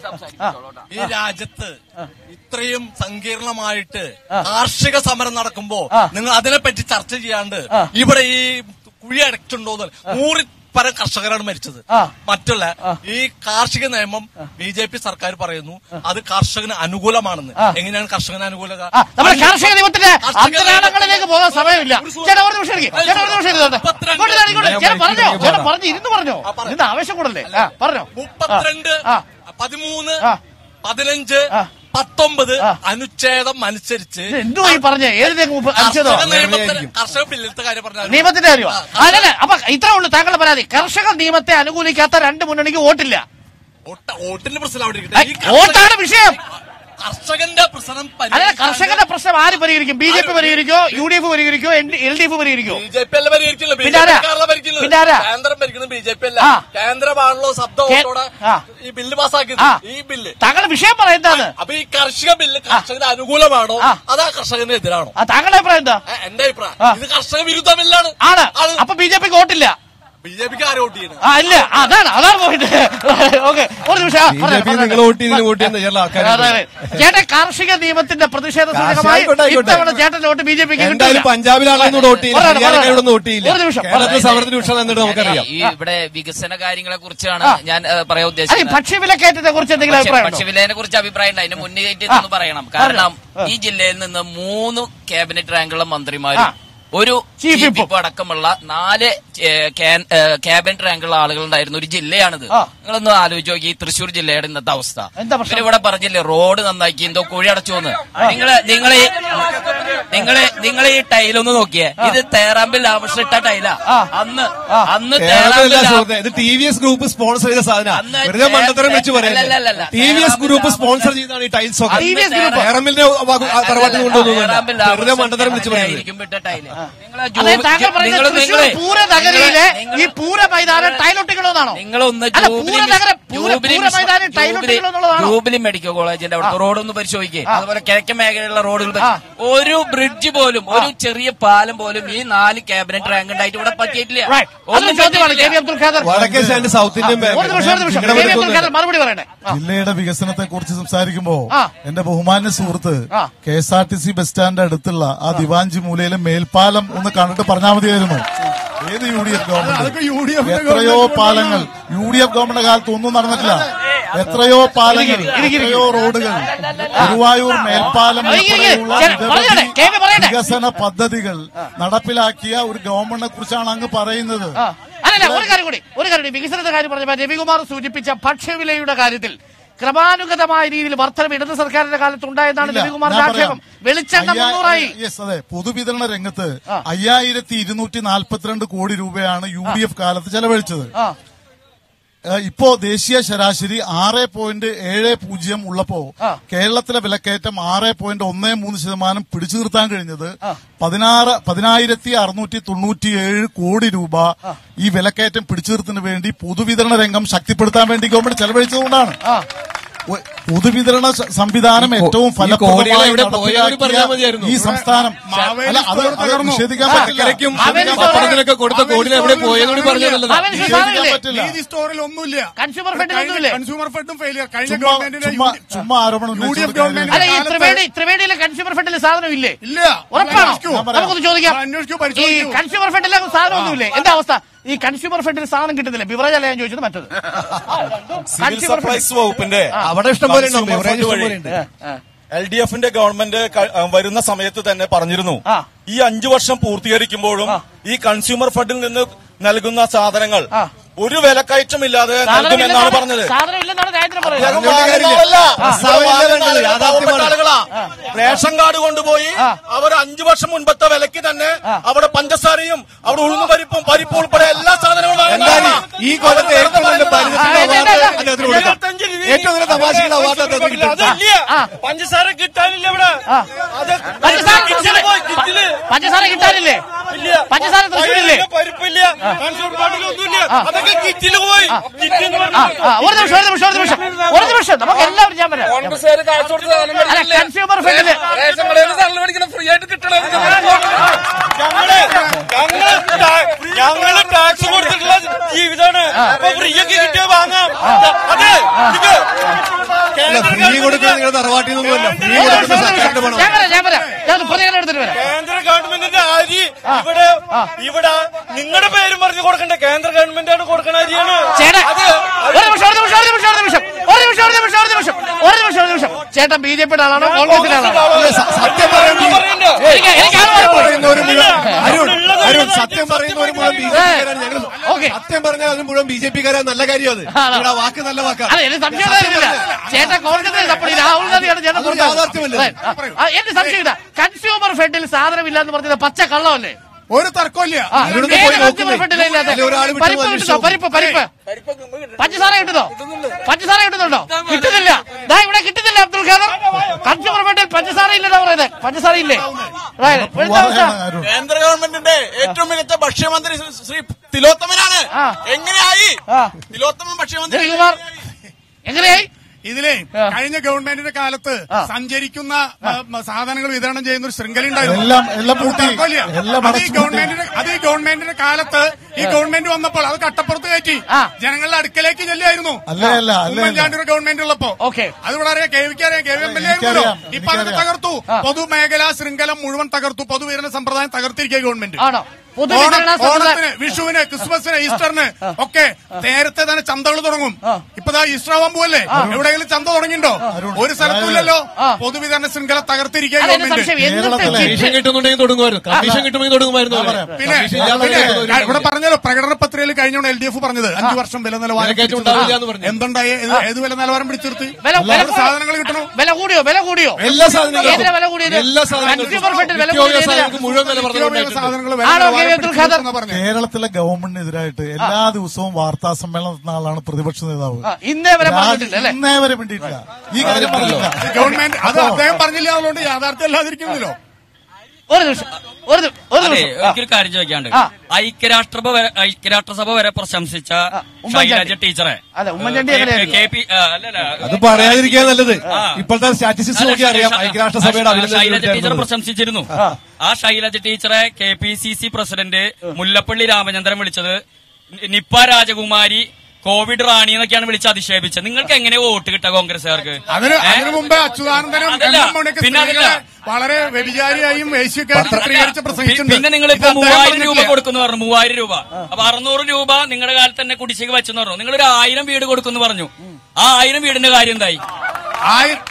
ഈ രാജ്യത്ത് ഇത്രയും സങ്കീർണമായിട്ട് കാർഷിക സമരം നടക്കുമ്പോ നിങ്ങൾ അതിനെപ്പറ്റി ചർച്ച ചെയ്യാണ്ട് ഇവിടെ ഈ കുഴി അടച്ചുണ്ടോന്ന് നൂറി പരം കർഷകരാണ് മരിച്ചത് ആ. മറ്റുള്ള ഈ കാർഷിക നിയമം ബി ജെ പി സർക്കാർ പറയുന്നു അത് കർഷകന് അനുകൂലമാണെന്ന് എങ്ങനെയാണ് കർഷകന് അനുകൂലത ആ, നമ്മുടെ കാർഷിക നിയമത്തിന്റെ കാർഷിക അന്തരാളങ്ങളിലേക്ക് പോകാൻ സമയമില്ല ചേട്ടാ ഒരു നിമിഷം ഇരിക്ക്. ചേട്ടാ ഒരു നിമിഷം ഇരുന്നോട്ടെ. ഇങ്ങോട്ട് ഇതാ, ഇങ്ങോട്ട്. ചേട്ടാ പറഞ്ഞോ ചേട്ടാ പറഞ്ഞു ഇരുന്ന് പറഞ്ഞോ ഇന്ന് ആവശ്യം കൂടല്ലേ ആ പറഞ്ഞോ മുപ്പത്തിരണ്ട് ആ. പതിമൂന്ന് ആ. പതിനഞ്ച് ആ. പത്തൊമ്പത് ആ. അനുച്ഛേദം അനുസരിച്ച് ഇത് എന്തുവാ ഈ പറഞ്ഞേ ഏതിലേക്ക് മുപ്പ- അനുച്ഛേദോ കർഷക നിയമത്തിന് കർഷക ബില്ലിലത്തെ കാര്യം പറഞ്ഞാൽ നിയമത്തിന്റെ കാര്യമോ അല്ലല്ല അപ്പൊ ഇത്രേ ഉള്ളൂ താങ്കളുടെ പരാതി കർഷക നിയമത്തെ അനുകൂലിക്കാത്ത രണ്ട് മുന്നണിക്ക് വോട്ടില്ല വോട്ട- വോട്ടിന്റെ പ്രശ്നം അവിടെ ഐ, ഇരിക്കട്ടെ. ഈ കർഷക- വോട്ടാണ് വിഷയം കർഷകന്റെ പ്രശ്നം അല്ല കർഷകന്റെ പ്രശ്നം ആര് പരിഹരിക്കും ബി ജെ പി പരിഹരിക്കോ യു ഡി എഫ് പരിഹരിക്കോ എൽ ഡി എഫ് പരിഹരിക്കോ ബി ജെ പി അല്ല ഭരിക്കില്ല ബി പിന്നെ ജെ ആരാ? പി ഭരിക്കുന്നത് പിന്നെ ആരാ? കേന്ദ്രം ഭരിക്കുന്നത് ബി ജെ പി അല്ല ആ. കേന്ദ്രമാണല്ലോ ശബ്ദവോട്ടോടെ ആ. ഈ ബില്ല് പാസ്സാക്കിയത് ആ ഈ ബില്ല് താങ്കളുടെ വിഷയം പറയുന്നതാണ് അപ്പൊ ഈ കർഷക ബില്ല് കർഷകന് അനുകൂലമാണോ ആ. അതാ കർഷകന് എതിരാണോ ആ താങ്കളുടെ അഭിപ്രായം എന്താ ഏ, എന്റെ അഭിപ്രായം ആ. ഇത് കർഷക വിരുദ്ധ ബില്ലാണ് ആണ് അപ്പൊ ബി ജെ പിക്ക് വോട്ടില്ല ബി ജെ പിക്ക് ആര് വോട്ട് ചെയ്യണം ആ ഇല്ല ആ, അതാണ് അതാണ് പോയിട്ട് ഓക്കെ ഒരു നിമിഷം ആ, ബി ജെ പറഞ്ഞോ, പി പറഞ്ഞോ. നിങ്ങൾ വോട്ട് ചെയ്തതിന് വോട്ട് ചെയ്യുന്ന ചില ആൾക്കാർ അതെ, അതെ. ചേട്ടൻ കാർഷിക നിയമത്തിന്റെ പ്രതിഷേധ സൂചകമായി ആയിക്കോട്ടെ, ആയിക്കോട്ടെ. ഇത്തവണ ചേട്ടൻ വോട്ട് ബി ജെ പിക്ക് എന്തായാലും പഞ്ചാബിലാണെന്ന് വോട്ട് ചെയ്യില്ല പറഞ്ഞോ, പറഞ്ഞോ. ഹരിയാനക്കാരോടൊന്നും വോട്ട് ചെയ്യില്ല ഒരു നിമിഷം കേരളത്തിലെ പറഞ്ഞോ. സമരത്തിന് വിഷയം എന്നിട്ട് നമുക്കറിയാം ഈ ഇവിടെ വികസന കാര്യങ്ങളെ കുറിച്ചാണ് ആ. ഞാൻ ഏ, പറയാൻ അതെ ഉദ്ദേശിക്കുന്നത് ഭക്ഷ്യവിലക്കയറ്റത്തെ കുറിച്ച് എന്തെങ്കിലും അഭിപ്രായം ഉണ്ടോ? ഭക്ഷ്യവിലയെ കുറിച്ച് അഭിപ്രായം ഉണ്ട് അതിന് മുന്നേറ്റ് ആ. എന്ന് പറയണം കാരണം ആ. ഈ ജില്ലയിൽ നിന്ന് മൂന്ന് ക്യാബിനറ്റ് റാങ്കുള്ള മന്ത്രിമാരും ആ. ഒരു ചീഫ് ചീഫ് വിപ്പും. വിപ്പ് അടക്കമുള്ള നാല് ഏ, ക്യാൻ- ഏ, ക്യാബിനറ്റ് റാങ്കുള്ള ആളുകൾ ഉണ്ടായിരുന്ന ഒരു ജില്ലയാണിത് ആ. നിങ്ങളൊന്ന് ആലോചിച്ച് നോക്കി ഈ തൃശ്ശൂർ ജില്ലയുടെ ഇന്നത്തെ അവസ്ഥ എന്താ പ്രശ്നം? ഇവരിവിടെ പറഞ്ഞില്ലേ റോഡ് നന്നാക്കി എന്തോ കുഴി അടച്ചു എന്ന് നിങ്ങള് നിങ്ങള് ഈ- നിങ്ങള് നിങ്ങൾ ഈ ടൈലൊന്ന് നോക്കിയേ ഇത് തേറാമ്പിൽ ആവശ്യം ഇട്ട ടൈലാ ആ. അന്ന് അന്ന് കേരളത്തിലല്ല തേറാമ്പിൽ സുഹൃത്തെ ഇത് T V S group sponsor ചെയ്ത സാധനം അന്ന് വെറുതെ മണ്ടത്തരം വെച്ച് അല്ല, അല്ല, പറയാം അല്ല. T V S group Therambil sponsor ചെയ്താണ് ഈ ടൈൽസ് ഒക്കെ TVS ഗ്രൂപ്പ്. കേരളമിന്റെ തറവാട്ടിൽ കൊണ്ടുവന്നു വെറുതെ മണ്ടത്തരം വെച്ച് പറയുന്നത് അതെ താങ്കൾ പറയുന്നത് തൃശ്ശൂർ പൂര നഗരിയിലെ ഈ പൂര മൈതാനം ടൈലൊട്ടിക്കണമെന്നാണോ നിങ്ങളൊന്ന് അല്ല, പൂര നഗരം, പൂര- പൂര മൈതാനം ടൈലൊട്ടിക്കണം എന്നുള്ളതാണോ? ജൂബിലി മെഡിക്കൽ കോളേജിന്റെ അവിടുത്തെ റോഡ് ഒന്ന് പരിശോധിക്കുക അതുപോലെ കിഴക്കൻ മേഖലയിലുള്ള റോഡുകൾ ആ. ഒരു ബ്രിഡ്ജ് പോലും ഒരു ചെറിയ പാലം പോലും ഈ നാല് ക്യാബിനറ്റ് റാങ്ക് ഉണ്ടായിട്ട് ഇവിടെ പറ്റിയിട്ടില്ല Right. അതൊരു ചോദ്യമാണ് കെ വി അബ്ദുൽ ഖാദർ വടക്കേ സ്റ്റാൻഡ് സൗത്ത് ഇന്ത്യൻ ഒരു നിമിഷം ഒരു നിമിഷം കെ വി അബ്ദുൽ ഖാദർ മറുപടി പറയണേ ആ. ജില്ലയുടെ വികസനത്തെ കുറിച്ച് സംസാരിക്കുമ്പോ ആ. എന്റെ ബഹുമാന്യ സുഹൃത്ത് ആ. K S R T C bus stand അടുത്തുള്ള ആ ദിവാഞ്ചി മൂലയിലെ മേൽപ്പാലം ഒന്ന് കണ്ടിട്ട് പറഞ്ഞാൽ മതിയായിരുന്നു ഏത് യു ഡി എഫ് അതൊക്കെ യു ഡി ഗവൺമെന്റ് എഫിന്റെ എത്രയോ ഗവൺമെന്റ് പാലങ്ങൾ യു ഡി എഫ് ഗവൺമെന്റ് കാലത്ത് ഒന്നും നടന്നിട്ടില്ല എത്രയോ പാലങ്ങൾ ഇരിക്ക്, ഇരിക്ക്, ഇരിക്ക്. എത്രയോ റോഡുകൾ ഗുരുവായൂർ മേൽപ്പാലം ഇരിക്ക്, ഇരിക്ക്. ഉൾപ്പെടെയുള്ള ചേട്ടാ, പറയണേ, നിരവധി കെ വി പറയണേ. വികസന പദ്ധതികൾ നടപ്പിലാക്കിയ ഒരു ഗവൺമെന്റിനെ കുറിച്ചാണ് അങ്ങ് പറയുന്നത് ആ. അല്ലല്ല ഒരു കാര്യം കൂടി ഒരു കാര്യം കൂടി വികസനത്തിന്റെ കാര്യം പറഞ്ഞപ്പോൾ രവികുമാർ സൂചിപ്പിച്ച ഭക്ഷ്യവിലയുടെ കാര്യത്തിൽ ക്രമാനുഗതമായ രീതിയിൽ വർധനം ഇടത് സർക്കാരിന്റെ കാലത്ത് ഉണ്ടായെന്നാണ് ഇല്ല, രവികുമാറിന്റെ ഞാൻ ആക്ഷേപം പറയാം. വെളിച്ചെണ്ണ അയ്യാ- മുന്നൂറായി യെസ് അതെ പൊതുവിതരണ രംഗത്ത് ആ. അയ്യായിരത്തി ഇരുന്നൂറ്റി നാൽപ്പത്തിരണ്ട് കോടി രൂപയാണ് യു ഡി എഫ് കാലത്ത് ചെലവഴിച്ചത് ആ ഏഹ്, ഇപ്പോ ദേശീയ ശരാശരി ആറ് പോയിന്റ് ഏഴ് പൂജ്യം ഉള്ളപ്പോ കേരളത്തിലെ വിലക്കയറ്റം ആറ് പോയിന്റ് ഒന്ന് മൂന്ന് ശതമാനം പിടിച്ചു നിർത്താൻ കഴിഞ്ഞത് പതിനാറ് പതിനായിരത്തി അറുന്നൂറ്റി തൊണ്ണൂറ്റിയേഴ് കോടി രൂപ ഈ വിലക്കയറ്റം പിടിച്ചു നിർത്തുന്നതിന് വേണ്ടി പൊതുവിതരണ രംഗം ശക്തിപ്പെടുത്താൻ വേണ്ടി ഗവൺമെന്റ് ചെലവഴിച്ചതുകൊണ്ടാണ് ഒ- പൊതുവിതരണ സ- സംവിധാനം ഏറ്റവും കോടികൾ ഫലപ്രദമായി എവിടെ പോയെന്ന് പറഞ്ഞാൽ നടപ്പിലാക്കിയ മതിയായിരുന്നു. ഈ സംസ്ഥാനം മാവേലി അല്ല അത് സ്റ്റോർ അത് തകർന്നു. നിഷേധിക്കാൻ ആ, പറ്റില്ല ചക്കരയ്ക്കും മാവേലി സ്റ്റോർ പപ്പടത്തിനൊക്കെ കൊടുത്ത കോടികൾ എവിടെ പോയെന്ന് പറഞ്ഞാൽ നല്ലതാ മാവേലി സ്റ്റോർ നിഷേധിക്കാൻ സാധനമില്ലേ? പറ്റില്ല നീതി സ്റ്റോറിൽ ഒന്നുമില്ല കൺസ്യൂമർ ഫെഡിൽ ഒന്നുമില്ലേ? കൺസ്യൂമർ ഫെഡും ഫെയിലിയർ കഴിഞ്ഞ ചുമ്മാ ഗവൺമെന്റിന്റെ ചുമ്മാ യു- ചുമ്മാ ആരോപണം യു ഡി എഫ് ഉന്നയിച്ചുകൊണ്ട് ഗവൺമെന്റ് അല്ല ഈ കാലത്ത് ത്രിവേണി ത്രിവേണിയിലെ കൺസ്യൂമർ ഫെഡിലെ സാധനം ഇല്ലേ ഇല്ല ഉറപ്പാണോ അന്വേഷിക്കൂ. നമുക്കൊന്ന് ചോദിക്കാം അന്വേഷിക്കൂ, ഈ പരിശോധിക്കൂ. കൺസ്യൂമർ ഫെഡിലെ സാധനം ഒന്നുമില്ലേ എന്താ അവസ്ഥ ഈ കൺസ്യൂമർ ഫെഡിൽ സാധനം കിട്ടുന്നില്ല ബിവറേജ് അല്ല ഞാൻ ചോദിച്ചത് മറ്റത് സിവിൽ കൺസ്യൂമർ ഫെഡ് സപ്ലൈസ് വകുപ്പിന്റെ അവിടെ ഇഷ്ടം പോലെ ഉണ്ടാവും Consumer ബിവറേജ് Fund ഇഷ്ടം പോലെ വഴി ഉണ്ട് എൽ ഡി എഫിന്റെ ഗവൺമെന്റ് ക- ആ, വരുന്ന സമയത്ത് തന്നെ പറഞ്ഞിരുന്നു ആ. ഈ അഞ്ചു വർഷം പൂർത്തീകരിക്കുമ്പോഴും ഈ കൺസ്യൂമർ ഫണ്ടിൽ നിന്ന് നൽകുന്ന സാധനങ്ങൾ ആ. ഒരു വിലക്കയറ്റമില്ലാതെ നൽകുമെന്നാണ് പറഞ്ഞത് സാധനം ഇല്ലെന്നാണ് രാജ്യം അദ്ദേഹം പറയുന്നത് പറഞ്ഞിട്ട് വാങ്ങുന്ന ആളല്ല. പ്രസ്താവന വാങ്ങുന്ന വേണ്ടത് ആളുകൾ യാഥാർത്ഥ്യമാണ്. പാവപ്പെട്ട ആളുകളാ. റേഷൻ കാർഡ് കൊണ്ടുപോയി അവർ അഞ്ചു വർഷം മുൻപത്തെ വിലക്ക് തന്നെ അവിടെ പഞ്ചസാരയും അവിടെ ഉഴുന്നു പരിപ്പും പരിപ്പും ഉൾപ്പെടെ എല്ലാ സാധനങ്ങളും വാങ്ങുന്ന എന്തായാലും ആളാ. ഈ കൊല്ലത്തെ അവർ ഏറ്റവും നല്ല പറയുന്നതാ. പരിസ്ഥിതി ആ, ഇല്ല, അവാർഡ് ഇല്ല. അദ്ദേഹത്തിന് കൊടുക്കാം എഴുപത്തഞ്ച് രൂപ ഏറ്റവും നല്ല തമാശകൾ അവാർഡ് അദ്ദേഹത്തിന് കിട്ടും അതില്ല. പഞ്ചസാര കിട്ടാനില്ല ഇവിടെ അത് പഞ്ചസാര കിറ്റില് പോയി, കിറ്റില്. പഞ്ചസാര കിട്ടാനില്ലേ ഇല്ല. പഞ്ചസാര തൃശ്ശൂരില്ലേ പയറില്ല, പരിപ്പില്ല കൺസ്യൂമർ ഫണ്ടിലൊന്നുമില്ല അതൊക്കെ കിറ്റില് പോയി കിറ്റ് എന്ന് ആ ആ ഒരു നിമിഷം ഒരു നിമിഷം ഒരു നിമിഷം ഒരു നിമിഷം നമുക്ക് എല്ലാവരും ഞാൻ പറയാം കോൺഗ്രസ്സുകാർ കാശ് കൊടുത്ത് സാധനം അല്ല മേടിക്കില്ലേ? കൺസ്യൂമർ ഫെഡില് റേഷൻ കടയിൽ നിന്ന് സാധനം മേടിക്കണം ഫ്രീ ആയിട്ട് കിട്ടണം ഞങ്ങള് ഞങ്ങള് ടാ- ഞങ്ങള് ടാക്സ് കൊടുത്തിട്ടുള്ള ജീവിതമാണ് അപ്പൊ ഫ്രീ ഒക്കെ കിട്ടിയാ വാങ്ങാം അതെ ഇത് അല്ല കേന്ദ്ര ഫ്രീ കൊടുക്കുന്ന ഗവൺമെന്റിന്റെ- നിങ്ങളുടെ തറവാട്ടിൽ നിന്നുമല്ല ഫ്രീ ഒരു കൊടുക്കുന്ന നിമിഷം, ഒരു സർക്കാരിന്റെ നിമിഷം. പണം ഞാൻ പറയാം ഞാൻ പറയാം ഞാൻ ഒരു പ്രതികരണം എടുത്തിട്ട് വരാം കേന്ദ്ര ഗവൺമെന്റിന്റെ അരി ഇവിടെ ഇവിടെ നിങ്ങളുടെ പേരും പറഞ്ഞു കൊടുക്കണ്ടേ കേന്ദ്ര ഗവൺമെന്റാണ് കൊടുക്കണ അരിയാണ് ചേട്ടാ അത് ഒരു നിമിഷം ഒരു നിമിഷം ഒരു നിമിഷം ഒരു നിമിഷം ഒരു നിമിഷം ഒരു നിമിഷം ഒരു നിമിഷം ഒരു നിമിഷം ഒരു നിമിഷം ചേട്ടൻ ബി ജെ പിയുടെ ആളാണോ കോൺഗ്രസിന്റെ ആളാണോ അല്ല, സ- സത്യം പറയുമ്പോൾ പറയണ്ടോ? എനിക്ക് എനിക്ക് ആള് സത്യം പറയാം. പറയുന്നവര് മുഴുവൻ അരുൺ അരുൺ സത്യം പറയുന്നവര് മുഴുവൻ ബി ജെ പിക്കാരാണ് ഞങ്ങൾ ഓക്കെ. സത്യം പറഞ്ഞാൽ അത് മുഴുവൻ ബി ജെ പിക്കാരാണ് നല്ല കാര്യം അത് ആണോ? നിങ്ങളുടെ ആ വാക്ക് നല്ല വാക്കാണ് അല്ല എനിക്ക് സംശയം ഉണ്ടായിരുന്നില്ല ചേട്ടൻ കോൺഗ്രസിനെ സപ്പോർട്ട് ചെയ്ത് രാഹുൽ ഗാന്ധിയാണ് ചേട്ടൻ അതൊരു പുറത്താക്കുന്നത്. യാഥാർത്ഥ്യമല്ലേ? ആ, ആ, എനിക്ക് സംശയമില്ല കൺസ്യൂമർ ഫെഡിൽ സാധനമില്ല എന്ന് പറഞ്ഞത് പച്ച കള്ളമല്ലേ ഒരു തർക്കമില്ല ആ, അതിലൂടെ ഏത് പോയി കൺസ്യൂമർ നോക്കുന്നേ. ഫെഡിലാ ഇല്ലാത്തെ? അതിൽ ഒരാൾ വിട്ടു പരിപ്പ് പോകാൻ കിട്ടുന്നോ പരിപ്പ് പരിപ്പ് പഞ്ചസാര കിട്ടുന്നോ പഞ്ചസാര കിട്ടുന്നുണ്ടോ കിട്ടുന്നില്ല ദാ ഇവിടെ കിട്ടുന്നില്ല അബ്ദുൽ ഖാദർ കൺസ്യൂമർ ഫെഡിൽ പഞ്ചസാര ഇല്ലെന്നാ പറയുന്നത് പഞ്ചസാര ഇല്ലേ Right. ഇവിടുത്തെ അവസ്ഥ അരുൺ കേന്ദ്ര ഗവൺമെന്റിന്റെ ഏറ്റവും മികച്ച ഭക്ഷ്യമന്ത്രി ശ്രീ തിലോത്തമനാണ് ആ. എങ്ങനെയായി ആ. തിലോത്തമൻ ഭക്ഷ്യമന്ത്രി ശ്രീകുമാർ എങ്ങനെയായി ഇതിലെ ആ. കഴിഞ്ഞ ഗവൺമെന്റിന്റെ കാലത്ത് ആ. സഞ്ചരിക്കുന്ന മ, മ, സാധനങ്ങൾ വിതരണം ചെയ്യുന്ന ഒരു ശൃംഖല ഉണ്ടായിരുന്നു എല്ലാം- എല്ലാം ഒരു പൂട്ടി. തർക്കമില്ല. എല്ലാം അത് ഈ അടച്ചു ഗവൺമെന്റിന്റെ അത് ഈ ഗവൺമെന്റിന്റെ കാലത്ത് ഈ ഗവൺമെന്റ് വന്നപ്പോൾ അത് കട്ടപ്പുറത്ത് കയറ്റി ആ. ജനങ്ങളുടെ അടുക്കലേക്ക് ചെല്ലായിരുന്നു അല്ല, അല്ല, അല്ല, അല്ല. ഉമ്മൻചാണ്ടിയുടെ ഗവൺമെന്റ് ഉള്ളപ്പോ ഓക്കെ. അതിവിടെ അറിയാം കെ വിക്ക് അറിയാം K V M L A ആയിരുന്നല്ലോ എനിക്കറിയാം, ഇപ്പൊ അതൊക്കെ എനിക്കറിയാം. തകർത്തു പൊതുമേഖലാ ശൃംഖല മുഴുവൻ തകർത്തു പൊതുവിതരണ സമ്പ്രദായം തകർത്തിരിക്കുക ഗവൺമെന്റ് ആണോ പൊതുവിതരണ ഓണം- സമ്പ്രദായം- ഓണത്തിന് വിഷുവിന് ക്രിസ്മസിന് ഈസ്റ്ററിന് ഒക്കെ നേരത്തെ തന്നെ ചന്തകൾ തുടങ്ങും ഇപ്പതാ ഈസ്റ്റർ ആവാൻ പോവല്ലേ എവിടെയെങ്കിലും ചന്ത തുടങ്ങിണ്ടോ ഒരു സ്ഥലത്തുമില്ലല്ലോ ആ. പൊതുവിതരണ ശൃംഖല തകർത്തിരിക്കുക അല്ല എന്റെ ഗവൺമെന്റ് സംശയം എന്നിട്ട് കേരളത്തിലെ കിറ്റ് കമ്മീഷൻ കിട്ടുന്നുണ്ടെങ്കിൽ തുടങ്ങുമായിരുന്നു കമ്മീഷൻ കിട്ടുമെങ്കിൽ തുടങ്ങുമായിരുന്നു ഞാൻ അവര്. പറയാം. പിന്നെ കമ്മീഷൻ ഇല്ലാതെ പിന്നെ ഒരു ആ, ഇവിടെ പറഞ്ഞല്ലോ പ്രകടന പത്രികയിൽ കഴിഞ്ഞോണ്ട് എൽ ഡി എഫ് പറഞ്ഞത് അഞ്ചു വർഷം വില നിലവാരം വിലക്കയറ്റം പിടിച്ചു ഉണ്ടാവില്ല എന്ന് പറഞ്ഞു. എന്തുണ്ടായി ഏത് ഏത് വില നിലവാരം പിടിച്ചു നിർത്തി വില- വില അവിടെ സാധനങ്ങൾ കിട്ടണോ വില കൂടിയോ വില കൂടിയോ എല്ലാ സാധനങ്ങളും ഏതിനാ വില കൂടിയത് എല്ലാ സാധനങ്ങൾക്കും കൺസ്യൂമർ ഫെഡിൽ വില നിത്യോപയോഗ കൂടിയത് ഏതിനാ? സാധനങ്ങൾക്ക് മുഴുവൻ വില നിത്യോപയോഗ പറഞ്ഞിട്ടുണ്ടായിട്ടുണ്ട് സാധനങ്ങൾ വില ആണോ, നിലവാരം കെ. അബ്ദുൽ പിടിച്ചു ഖാദർ? നിർത്തുന്ന പറഞ്ഞത് കേരളത്തിലെ ഗവൺമെന്റിനെതിരായിട്ട് എല്ലാ ദിവസവും വാർത്താ സമ്മേളനം നടത്തുന്ന ആളാണ് പ്രതിപക്ഷ നേതാവ് ആ, ഇന്നേ വരെ പറഞ്ഞിട്ടില്ല അല്ലേ ഇന്നേ വരെ വേണ്ടിയിട്ടില്ല ഈ കാര്യം പറഞ്ഞില്ല ഗവൺമെന്റ് അത് അദ്ദേഹം പറഞ്ഞില്ല അതുകൊണ്ട് യാഥാർത്ഥ്യം അല്ലാതിരിക്കുന്നില്ലോ ഒരു നിമിഷം ഒരു നി- ഒരു അതെ നിമിഷം ആ. എനിക്കൊരു കാര്യം ചോദിക്കാണ്ട് ആ. ഐക്യരാഷ്ട്രസഭ വരെ ഐക്യരാഷ്ട്രസഭ വരെ പ്രശംസിച്ച ഉമ്മൻചാണ്ടി. ശൈലജ ടീച്ചറെ അതെ, ഉമ്മൻചാണ്ടി കെ- എങ്ങനെയായിരുന്നു? കെ പി ആ, അല്ലല്ല അത് പറയാതിരിക്കാൻ നല്ലത് ആ. ഇപ്പോഴത്തെ സ്റ്റാറ്റിസ്റ്റിക്സ് നോക്കി അറിയാം അല്ല, ഐക്യരാഷ്ട്രസഭയുടെ ആ, ശൈലജ ടീച്ചറെ അഭിനന്ദനം പ്രശംസിച്ചിരുന്നു ആ ശൈലജ ടീച്ചറെ K P C C president Mullappally Ramachandran വിളിച്ചത് നി- നിപ്പ രാജകുമാരി കോവിഡ് റാണി എന്നൊക്കെയാണ് വിളിച്ച് അധിക്ഷേപിച്ചത് നിങ്ങൾക്ക് എങ്ങനെ വോട്ട് കിട്ടുക കോൺഗ്രസുകാർക്ക് അതിന് ഏ? അതിനു മുമ്പേ അച്യുതാനന്ദനും അതല്ല, എം എം മണിയൊക്കെ പിന്നെ സ്ത്രീകളെ അതല്ല. വളരെ വ്യഭിചാരിയായും വേശ്യക്കാരും ചിത്രീകരിച്ച് പി- പ്രസംഗിച്ചിട്ടുണ്ട് പിന്നെ നിങ്ങൾ ഇപ്പൊ ഇത് അദ്ദേഹം മൂവായിരം രൂപ പറഞ്ഞിട്ടില്ല. കൊടുക്കുന്നു പറഞ്ഞു മൂവായിരം രൂപ അപ്പൊ അറുന്നൂറ് രൂപ നിങ്ങളുടെ കാലത്ത് തന്നെ കുടിശ്ശിക വെച്ചെന്ന് പറഞ്ഞു നിങ്ങൾ ഒരു ആയിരം വീട് കൊടുക്കുന്നു പറഞ്ഞു ആ ആയിരം വീടിന്റെ കാര്യം എന്തായി ആയി-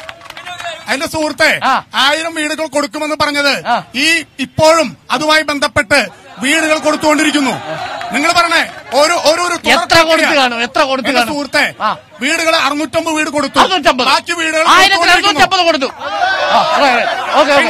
അതിന്റെ സുഹൃത്തെ ആ. ആയിരം വീടുകൾ കൊടുക്കുമെന്ന് പറഞ്ഞത് ആ. ഈ ഇപ്പോഴും അതുമായി ബന്ധപ്പെട്ട് വീടുകൾ കൊടുത്തുകൊണ്ടിരിക്കുന്നു നിങ്ങൾ പറഞ്ഞേ ഓരോ ഓരോ ഒരു തുടർ എത്ര കൊടുത്ത് പ്രക്രിയ. കാണും? എത്ര കൊടുത്ത് എന്റെ കാണും? സുഹൃത്തെ ആ. വീടുകൾ അറുന്നൂറ്റമ്പത് വീട് കൊടുത്തു അറുന്നൂറ്റമ്പത് ബാക്കി വീടുകൾ ആയിരത്തി കൊടുത്തുകൊണ്ടിരിക്കുന്നു. അറുന്നൂറ്റമ്പത് കൊടുത്തു ആ, right, right. Okay, okay. പിന്നെ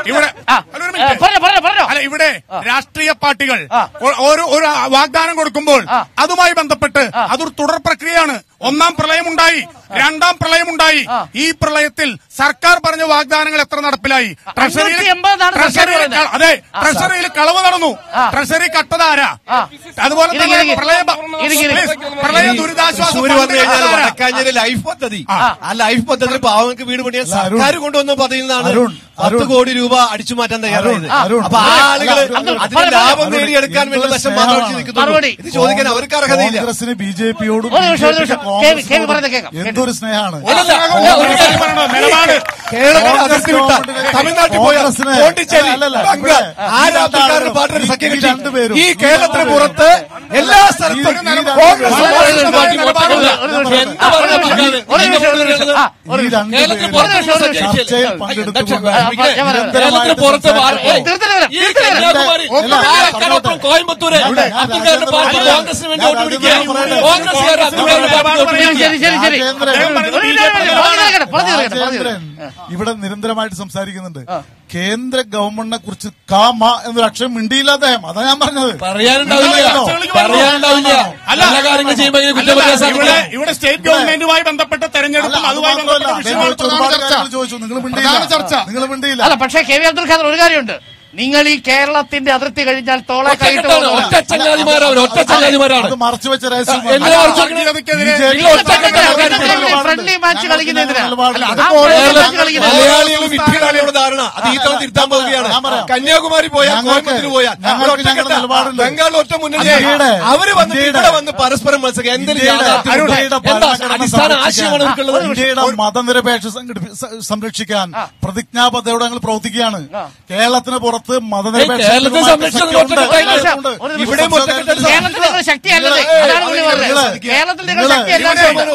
ഇവിടെ ആ, അല്ല, ഒരു ഏ, മിനിറ്റ്. പറഞ്ഞോ പറഞ്ഞോ പറഞ്ഞോ അല്ല ഇവിടെ രാഷ്ട്രീയ പാർട്ടികൾ ആ. ഓ- ഓരോ ഒരു വാഗ്ദാനം കൊടുക്കുമ്പോൾ ആ. അതുമായി ബന്ധപ്പെട്ട് അതൊരു തുടർ പ്രക്രിയയാണ് ഒന്നാം പ്രളയമുണ്ടായി രണ്ടാം പ്രളയമുണ്ടായി ആ. ഈ പ്രളയത്തിൽ സർക്കാർ പറഞ്ഞ വാഗ്ദാനങ്ങൾ എത്ര നടപ്പിലായി ട്രഷറിയിൽ 580 ആണ് സർക്കാർ ട്രഷറിയിൽ പറയുന്നത്. ക- അതെ ട്രഷറിയിൽ കളവ് നടന്നു ആ. ട്രഷറി കട്ടതാരാ ആ. അതുപോലെ ഇരിക്ക്, തന്നെ ഇരിക്ക്. പ്രളയ ഇരിക്ക്, ഇരിക്ക്. Please, പ്രളയ ദുരിതാശ്വാസ തൃശ്ശൂര് ഫണ്ട് വന്നു കഴിഞ്ഞാൽ കട്ടതാരാ? വടക്കാഞ്ചേരി ലൈഫ് പദ്ധതി ആ. ആ ലൈഫ് പദ്ധതി പാവങ്ങൾക്ക് വീട് പണിയാൻ അല്ല, അരുൺ. സർക്കാർ കൊണ്ടുവന്ന പദ്ധതിയിൽ നിന്നാണ് അരുൺ, പത്ത് അരുൺ. കോടി രൂപ അടിച്ചു മാറ്റാൻ തയ്യാറായത് അരുൺ, അപ്പൊ ആ അരുൺ. ആളുകൾ അല്ല, അരുൺ, അതിന്റെ അരുൺ, ലാഭം അരുൺ, നേടിയെടുക്കാൻ വേണ്ടി എന്തൊരു വശം മാത്രം സ്നേഹമാണ്. നിൽക്കുന്നുള്ളൂ മറുപടി. ഇത് ചോദിക്കാൻ അവർക്ക് അർഹതയില്ല കോൺഗ്രസിന് ബി ജെ പിയോടും ഒരു നിമിഷം, ഒരു നിമിഷം. കെ വി- കെ വി പറയുന്നത് കേൾക്കാം. എന്തൊരു സ്നേഹമാണ് ഒരു കാര്യം പറയണോ? നിലപാട് കേരളത്തിൽ അതിർത്തി വിട്ട തമിഴ്നാട്ടിൽ പോയ കോൺഗ്രസിന് പോണ്ടിച്ചേരി അല്ല, അല്ല, ബംഗാൾ ഇവിടെ ആ ഈ രാഷ്ട്രീയക്കാരുടെ രണ്ടാളും പാർട്ടിയുടെ ഈ സഖ്യ രണ്ടുപേരും കക്ഷി ഈ കേരളത്തിന് രണ്ടുപേരും പുറത്ത് എല്ലാ സ്ഥലത്തും ഈ രണ്ടുപേരും കോൺഗ്രസ് ഒരു പാർട്ടി നിമിഷം, ഒരു നിമിഷം. ഒരു നിമിഷം. ആ, ഒരു നിമിഷം, ഒരു നിമിഷം, ഒരു നിമിഷം. ആ, ഒരു ഈ നിമിഷം. രണ്ടുപേരും ഒരു നിമിഷം, ഒരു നിമിഷം. ചർച്ചയിൽ പങ്കെടുത്തുകൊണ്ട് ആ, ഞാൻ പറയാം. നിരന്തരമായിട്ട് പുറത്ത് വാ- സംസാരിക്കുമ്പോൾ തീർത്തിട്ട് വരാം, ഈ തീർത്തിട്ട് വരാം. കന്യാകുമാരി അല്ല, പാലക്കാടൊപ്പം കോയമ്പത്തൂര് ഇവിടെ അബ്ദുൽ ഖാദറിന്റെ പാർട്ടി രാജേന്ദ്രൻ കോൺഗ്രസിന് വേണ്ടി ഞാൻ വോട്ട് പിടിക്കുക രാജേന്ദ്രൻ കോൺഗ്രസ്സുകാർ അബ്ദുൽ ഖാദറിന്റെ പാർട്ടി വോട്ട് ശരി, പിടിക്കുക ശരി, ശരി, ശരി. രാജേന്ദ്രൻ. ഒരു മിനിറ്റ്, ഒരു മിനിറ്റ്. പറഞ്ഞു തീർക്കട്ടെ, പറഞ്ഞു തീർക്കട്ടെ, പറഞ്ഞു രാജേന്ദ്രൻ തീർക്കട്ടെ. ഇവിടെ നിരന്തരമായിട്ട് സംസാരിക്കുന്നുണ്ട് കേന്ദ്ര ഗവൺമെന്റിനെ കുറിച്ച് കാമ എന്നൊരു അക്ഷരം മിണ്ടിയില്ല അദ്ദേഹം അതാ ഞാൻ പറഞ്ഞത് പറയാനുണ്ടാവില്ല പറയാനുണ്ടാവില്ല നല്ല കാര്യങ്ങൾ ചെയ്യുമ്പോൾ ഇങ്ങനെ കുറ്റം പറയാൻ ഇവിടെ സാധിക്കില്ല ഇവിടെ സ്റ്റേറ്റ് ഗവൺമെന്റുമായി ബന്ധപ്പെട്ട തെരഞ്ഞെടുപ്പും അല്ല, അത് അതുമായി മാത്രമല്ല, ബന്ധപ്പെട്ട അദ്ദേഹം വിഷയമാണ് പ്രധാന ഒരുപാട് ചർച്ച കാര്യങ്ങൾ ചോദിച്ചു നിങ്ങൾ പ്രധാന മിണ്ടിയില്ല ചർച്ച. നിങ്ങൾ മിണ്ടിയില്ല അല്ല പക്ഷേ കെ വി അബ്ദുൽ ഖാദർ ഒരു കാര്യമുണ്ട് നിങ്ങൾ ഈ കേരളത്തിന്റെ അതിർത്തി കഴിഞ്ഞാൽ തോളെ കൈയിട്ട് ഒറ്റക്കെട്ടാണ് ഒറ്റ ചങ്ങാതിമാരാണ് ഒറ്റ ചങ്ങാതിമാരാണ് അത് മറച്ചു വെച്ച രഹസ്യം എന്തിനാ മറച്ചു വെക്കണേ? വർഗീയതയ്ക്കെതിരെ നിങ്ങൾ ഒറ്റക്കെട്ടാണ് ഫ്രണ്ട്ലി മാച്ച് കളിക്കുന്നതിനാ നിലപാടില്ല. ആ അത് friendly കേരള- match കളിക്കുന്നത് മലയാളികൾ വിദ്യകളാണ് ധാരണ അത് ഈ തവണ തിരുത്താൻ പോവുകയാണ് ഞാൻ പറയാം. കന്യാകുമാരി പോയാൽ ഞങ്ങൾക്ക് കോയമ്പത്തൂർ പോയാൽ ഞങ്ങൾക്ക് ഒറ്റക്കെട്ട. ഞങ്ങളുടെ നിലപാടുണ്ട്. ബംഗാളിൽ ഒറ്റ മുന്നണി ഇന്ത്യയുടെ- അവര് വന്ന് ഇന്ത്യയുടെ- ഇവിടെ വന്ന് പരസ്പരം മത്സരിക്കുക എന്തൊരു ഇന്ത്യയുടെ- യാഥാർത്ഥ്യമുണ്ട്? ഇന്ത്യയുടെ എന്താ ഭരണഘടന അടിസ്ഥാന സംരക്ഷിക്കാൻ, ആശയമാണ് നിങ്ങൾക്കുള്ളത്? ഇന്ത്യയുടെ മതനിരപേക്ഷ സംഘടിപ്പി- സ- സംരക്ഷിക്കാൻ പ്രതിജ്ഞാബദ്ധയോടെ ഞങ്ങൾ പ്രവർത്തിക്കുകയാണ് കേരളത്തിന് പുറത്ത് മതനിരപേക്ഷ കേരളത്തെ സംരക്ഷിച്ചത് ഒറ്റക്കെട്ടായില്ല. ഇവിടെ ഒറ്റക്കെട്ട കേരളത്തിൽ നിങ്ങൾ ശക്തിയല്ലത് അതാണ് പുള്ളി പറഞ്ഞത് കേരളത്തിൽ നിങ്ങൾ ശക്തിയല്ല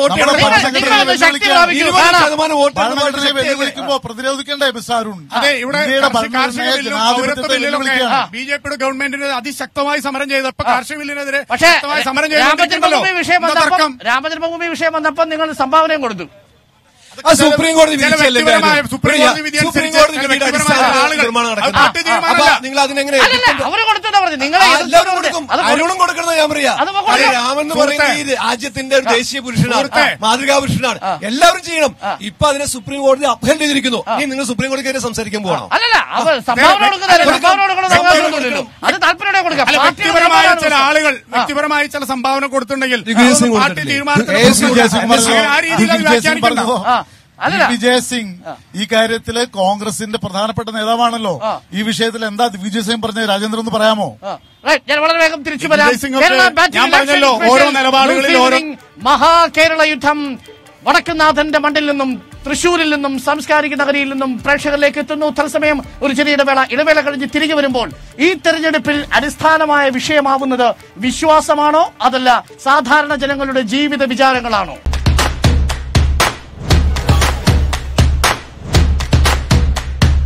ശക്തി പ്രാപിക്കൂ ഇരുപത് കാണാം ശതമാനം വോട്ട് ഭരണഘടനയെ വെല്ലുവിളിക്കുമ്പോ പ്രതിരോധിക്കണ്ടേ മിസ് അരുൺ അതെ ഇവിടെ ഇന്ത്യയുടെ കാർഷിക ഭരണഘടനയെ ബില്ലിലും പൗരത്വ ജനാധിപത്യത്തെ ബില്ലിലൊക്കെ വെല്ലുവിളിക്കുകയാണ് ബി ജെ പിയുടെ ഗവൺമെന്റിന് അതിശക്തമായി സമരം ചെയ്തപ്പോ കാർഷിക ബില്ലിനെതിരെ പക്ഷേ ശക്തമായി സമരം രാമജന്മഭൂമി വിഷയം എന്താ വന്നപ്പം തർക്കം? രാമജന്മഭൂമി വിഷയം വന്നപ്പം നിങ്ങൾ സംഭാവനയും കൊടുത്തു ആ സുപ്രീം കോടതി ചില വിധിച്ചല്ലേ വ്യക്തിപരമായ കാര്യം? സുപ്രീം കോടതി വിധി സുപ്രീം അനുസരിച്ച് കോടതി ചില വിധിയുടെ വ്യക്തിപരമായ അടിസ്ഥാനത്തിൽ ആളുകൾ നിർമ്മാണം അത് നടക്കുന്നത് പാർട്ടി തീരുമാനമല്ല. അപ്പൊ നിങ്ങൾ അതിനെങ്ങനെ അല്ലല്ല അവര് കൊടുത്തു പറഞ്ഞു നിങ്ങളെ ആ, എല്ലാവരും കൊടുക്കും അത് അരുണും കൊടുക്കണം ഞാൻ പറയാ അത് കൊടുക്കണം. കാര്യം രാമൻ എന്ന് പറയുന്ന ഈ രാജ്യത്തിന്റെ ഒരു ദേശീയ പുരുഷനാണ് സുഹൃത്തേ. മാതൃകാ പുരുഷനാണ് എല്ലാവരും ചെയ്യണം ഇപ്പൊ അതിനെ സുപ്രീം കോടതി അപ്ഹെൽഡ് ചെയ്തിരിക്കുന്നു ഇനി നിങ്ങൾ സുപ്രീം കോടതിക്കെതിരെ സംസാരിക്കാൻ പോകണം അല്ലല്ല അവർ സംഭാവന കൊടുക്കുന്നതല്ല സംഭാവന കൊടുക്കണം അവകാശമൊന്നുമില്ലല്ലോ അത് താല്പര്യം കൊടുക്കാം അല്ല പാർട്ടിയുടെ വ്യക്തിപരമായ നിലപാടാണ് ചില പ്രശ്നം. ആളുകൾ വ്യക്തിപരമായ ചില സംഭാവന കൊടുത്തിട്ടുണ്ടെങ്കിൽ ദിഗ്വിജയ് സിംഗ് പാർട്ടി കൊടുത്തിട്ടില്ലേ? തീരുമാനത്തിന് എ എസ് വിജയസിംഗ് പറഞ്ഞതോ? ആ രീതിയിൽ അത് ദിഗ്വിജയ് സിംഗ് വ്യാഖ്യാനിക്കണ്ട പറഞ്ഞതോ? ആ, അല്ലല്ല. ദിഗ്വിജയ് സിംഗ് ഈ കാര്യത്തില് കോൺഗ്രസിന്റെ പ്രധാനപ്പെട്ട നേതാവാണല്ലോ ആ. ഈ വിഷയത്തിൽ എന്താ ദിഗ്വിജയ് സിംഗ് പറഞ്ഞത് രാജേന്ദ്രൻ ഒന്ന് പറയാമോ ആ, right. ഞാൻ വളരെ വേഗം തിരിച്ചു വരാം വിജയ് സിംഗ് ഒക്കെ കേരള ബാറ്റിംഗ് ഞാൻ പറഞ്ഞല്ലോ, ഇലക്ഷൻ ഓരോ സ്പെഷ്യൽ നിലപാടുകളിൽ ന്യൂസ് ഓരോ- ഈവനിംഗ് മഹാകേരള യുദ്ധം വടക്കുനാഥന്റെ മണ്ണിൽ നിന്നും തൃശൂരിൽ നിന്നും സാംസ്കാരിക നഗരിയിൽ നിന്നും പ്രേക്ഷകരിലേക്ക് എത്തുന്നു തത്സമയം ഒരു ചെറിയ ഇടവേള ഇടവേള കഴിഞ്ഞ് തിരികെ വരുമ്പോൾ ഈ തെരഞ്ഞെടുപ്പിൽ അടിസ്ഥാനമായ വിഷയമാവുന്നത് വിശ്വാസമാണോ അതല്ല സാധാരണ ജനങ്ങളുടെ ജീവിത വിചാരങ്ങളാണോ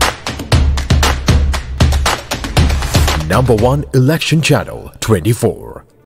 Number one election channel 24.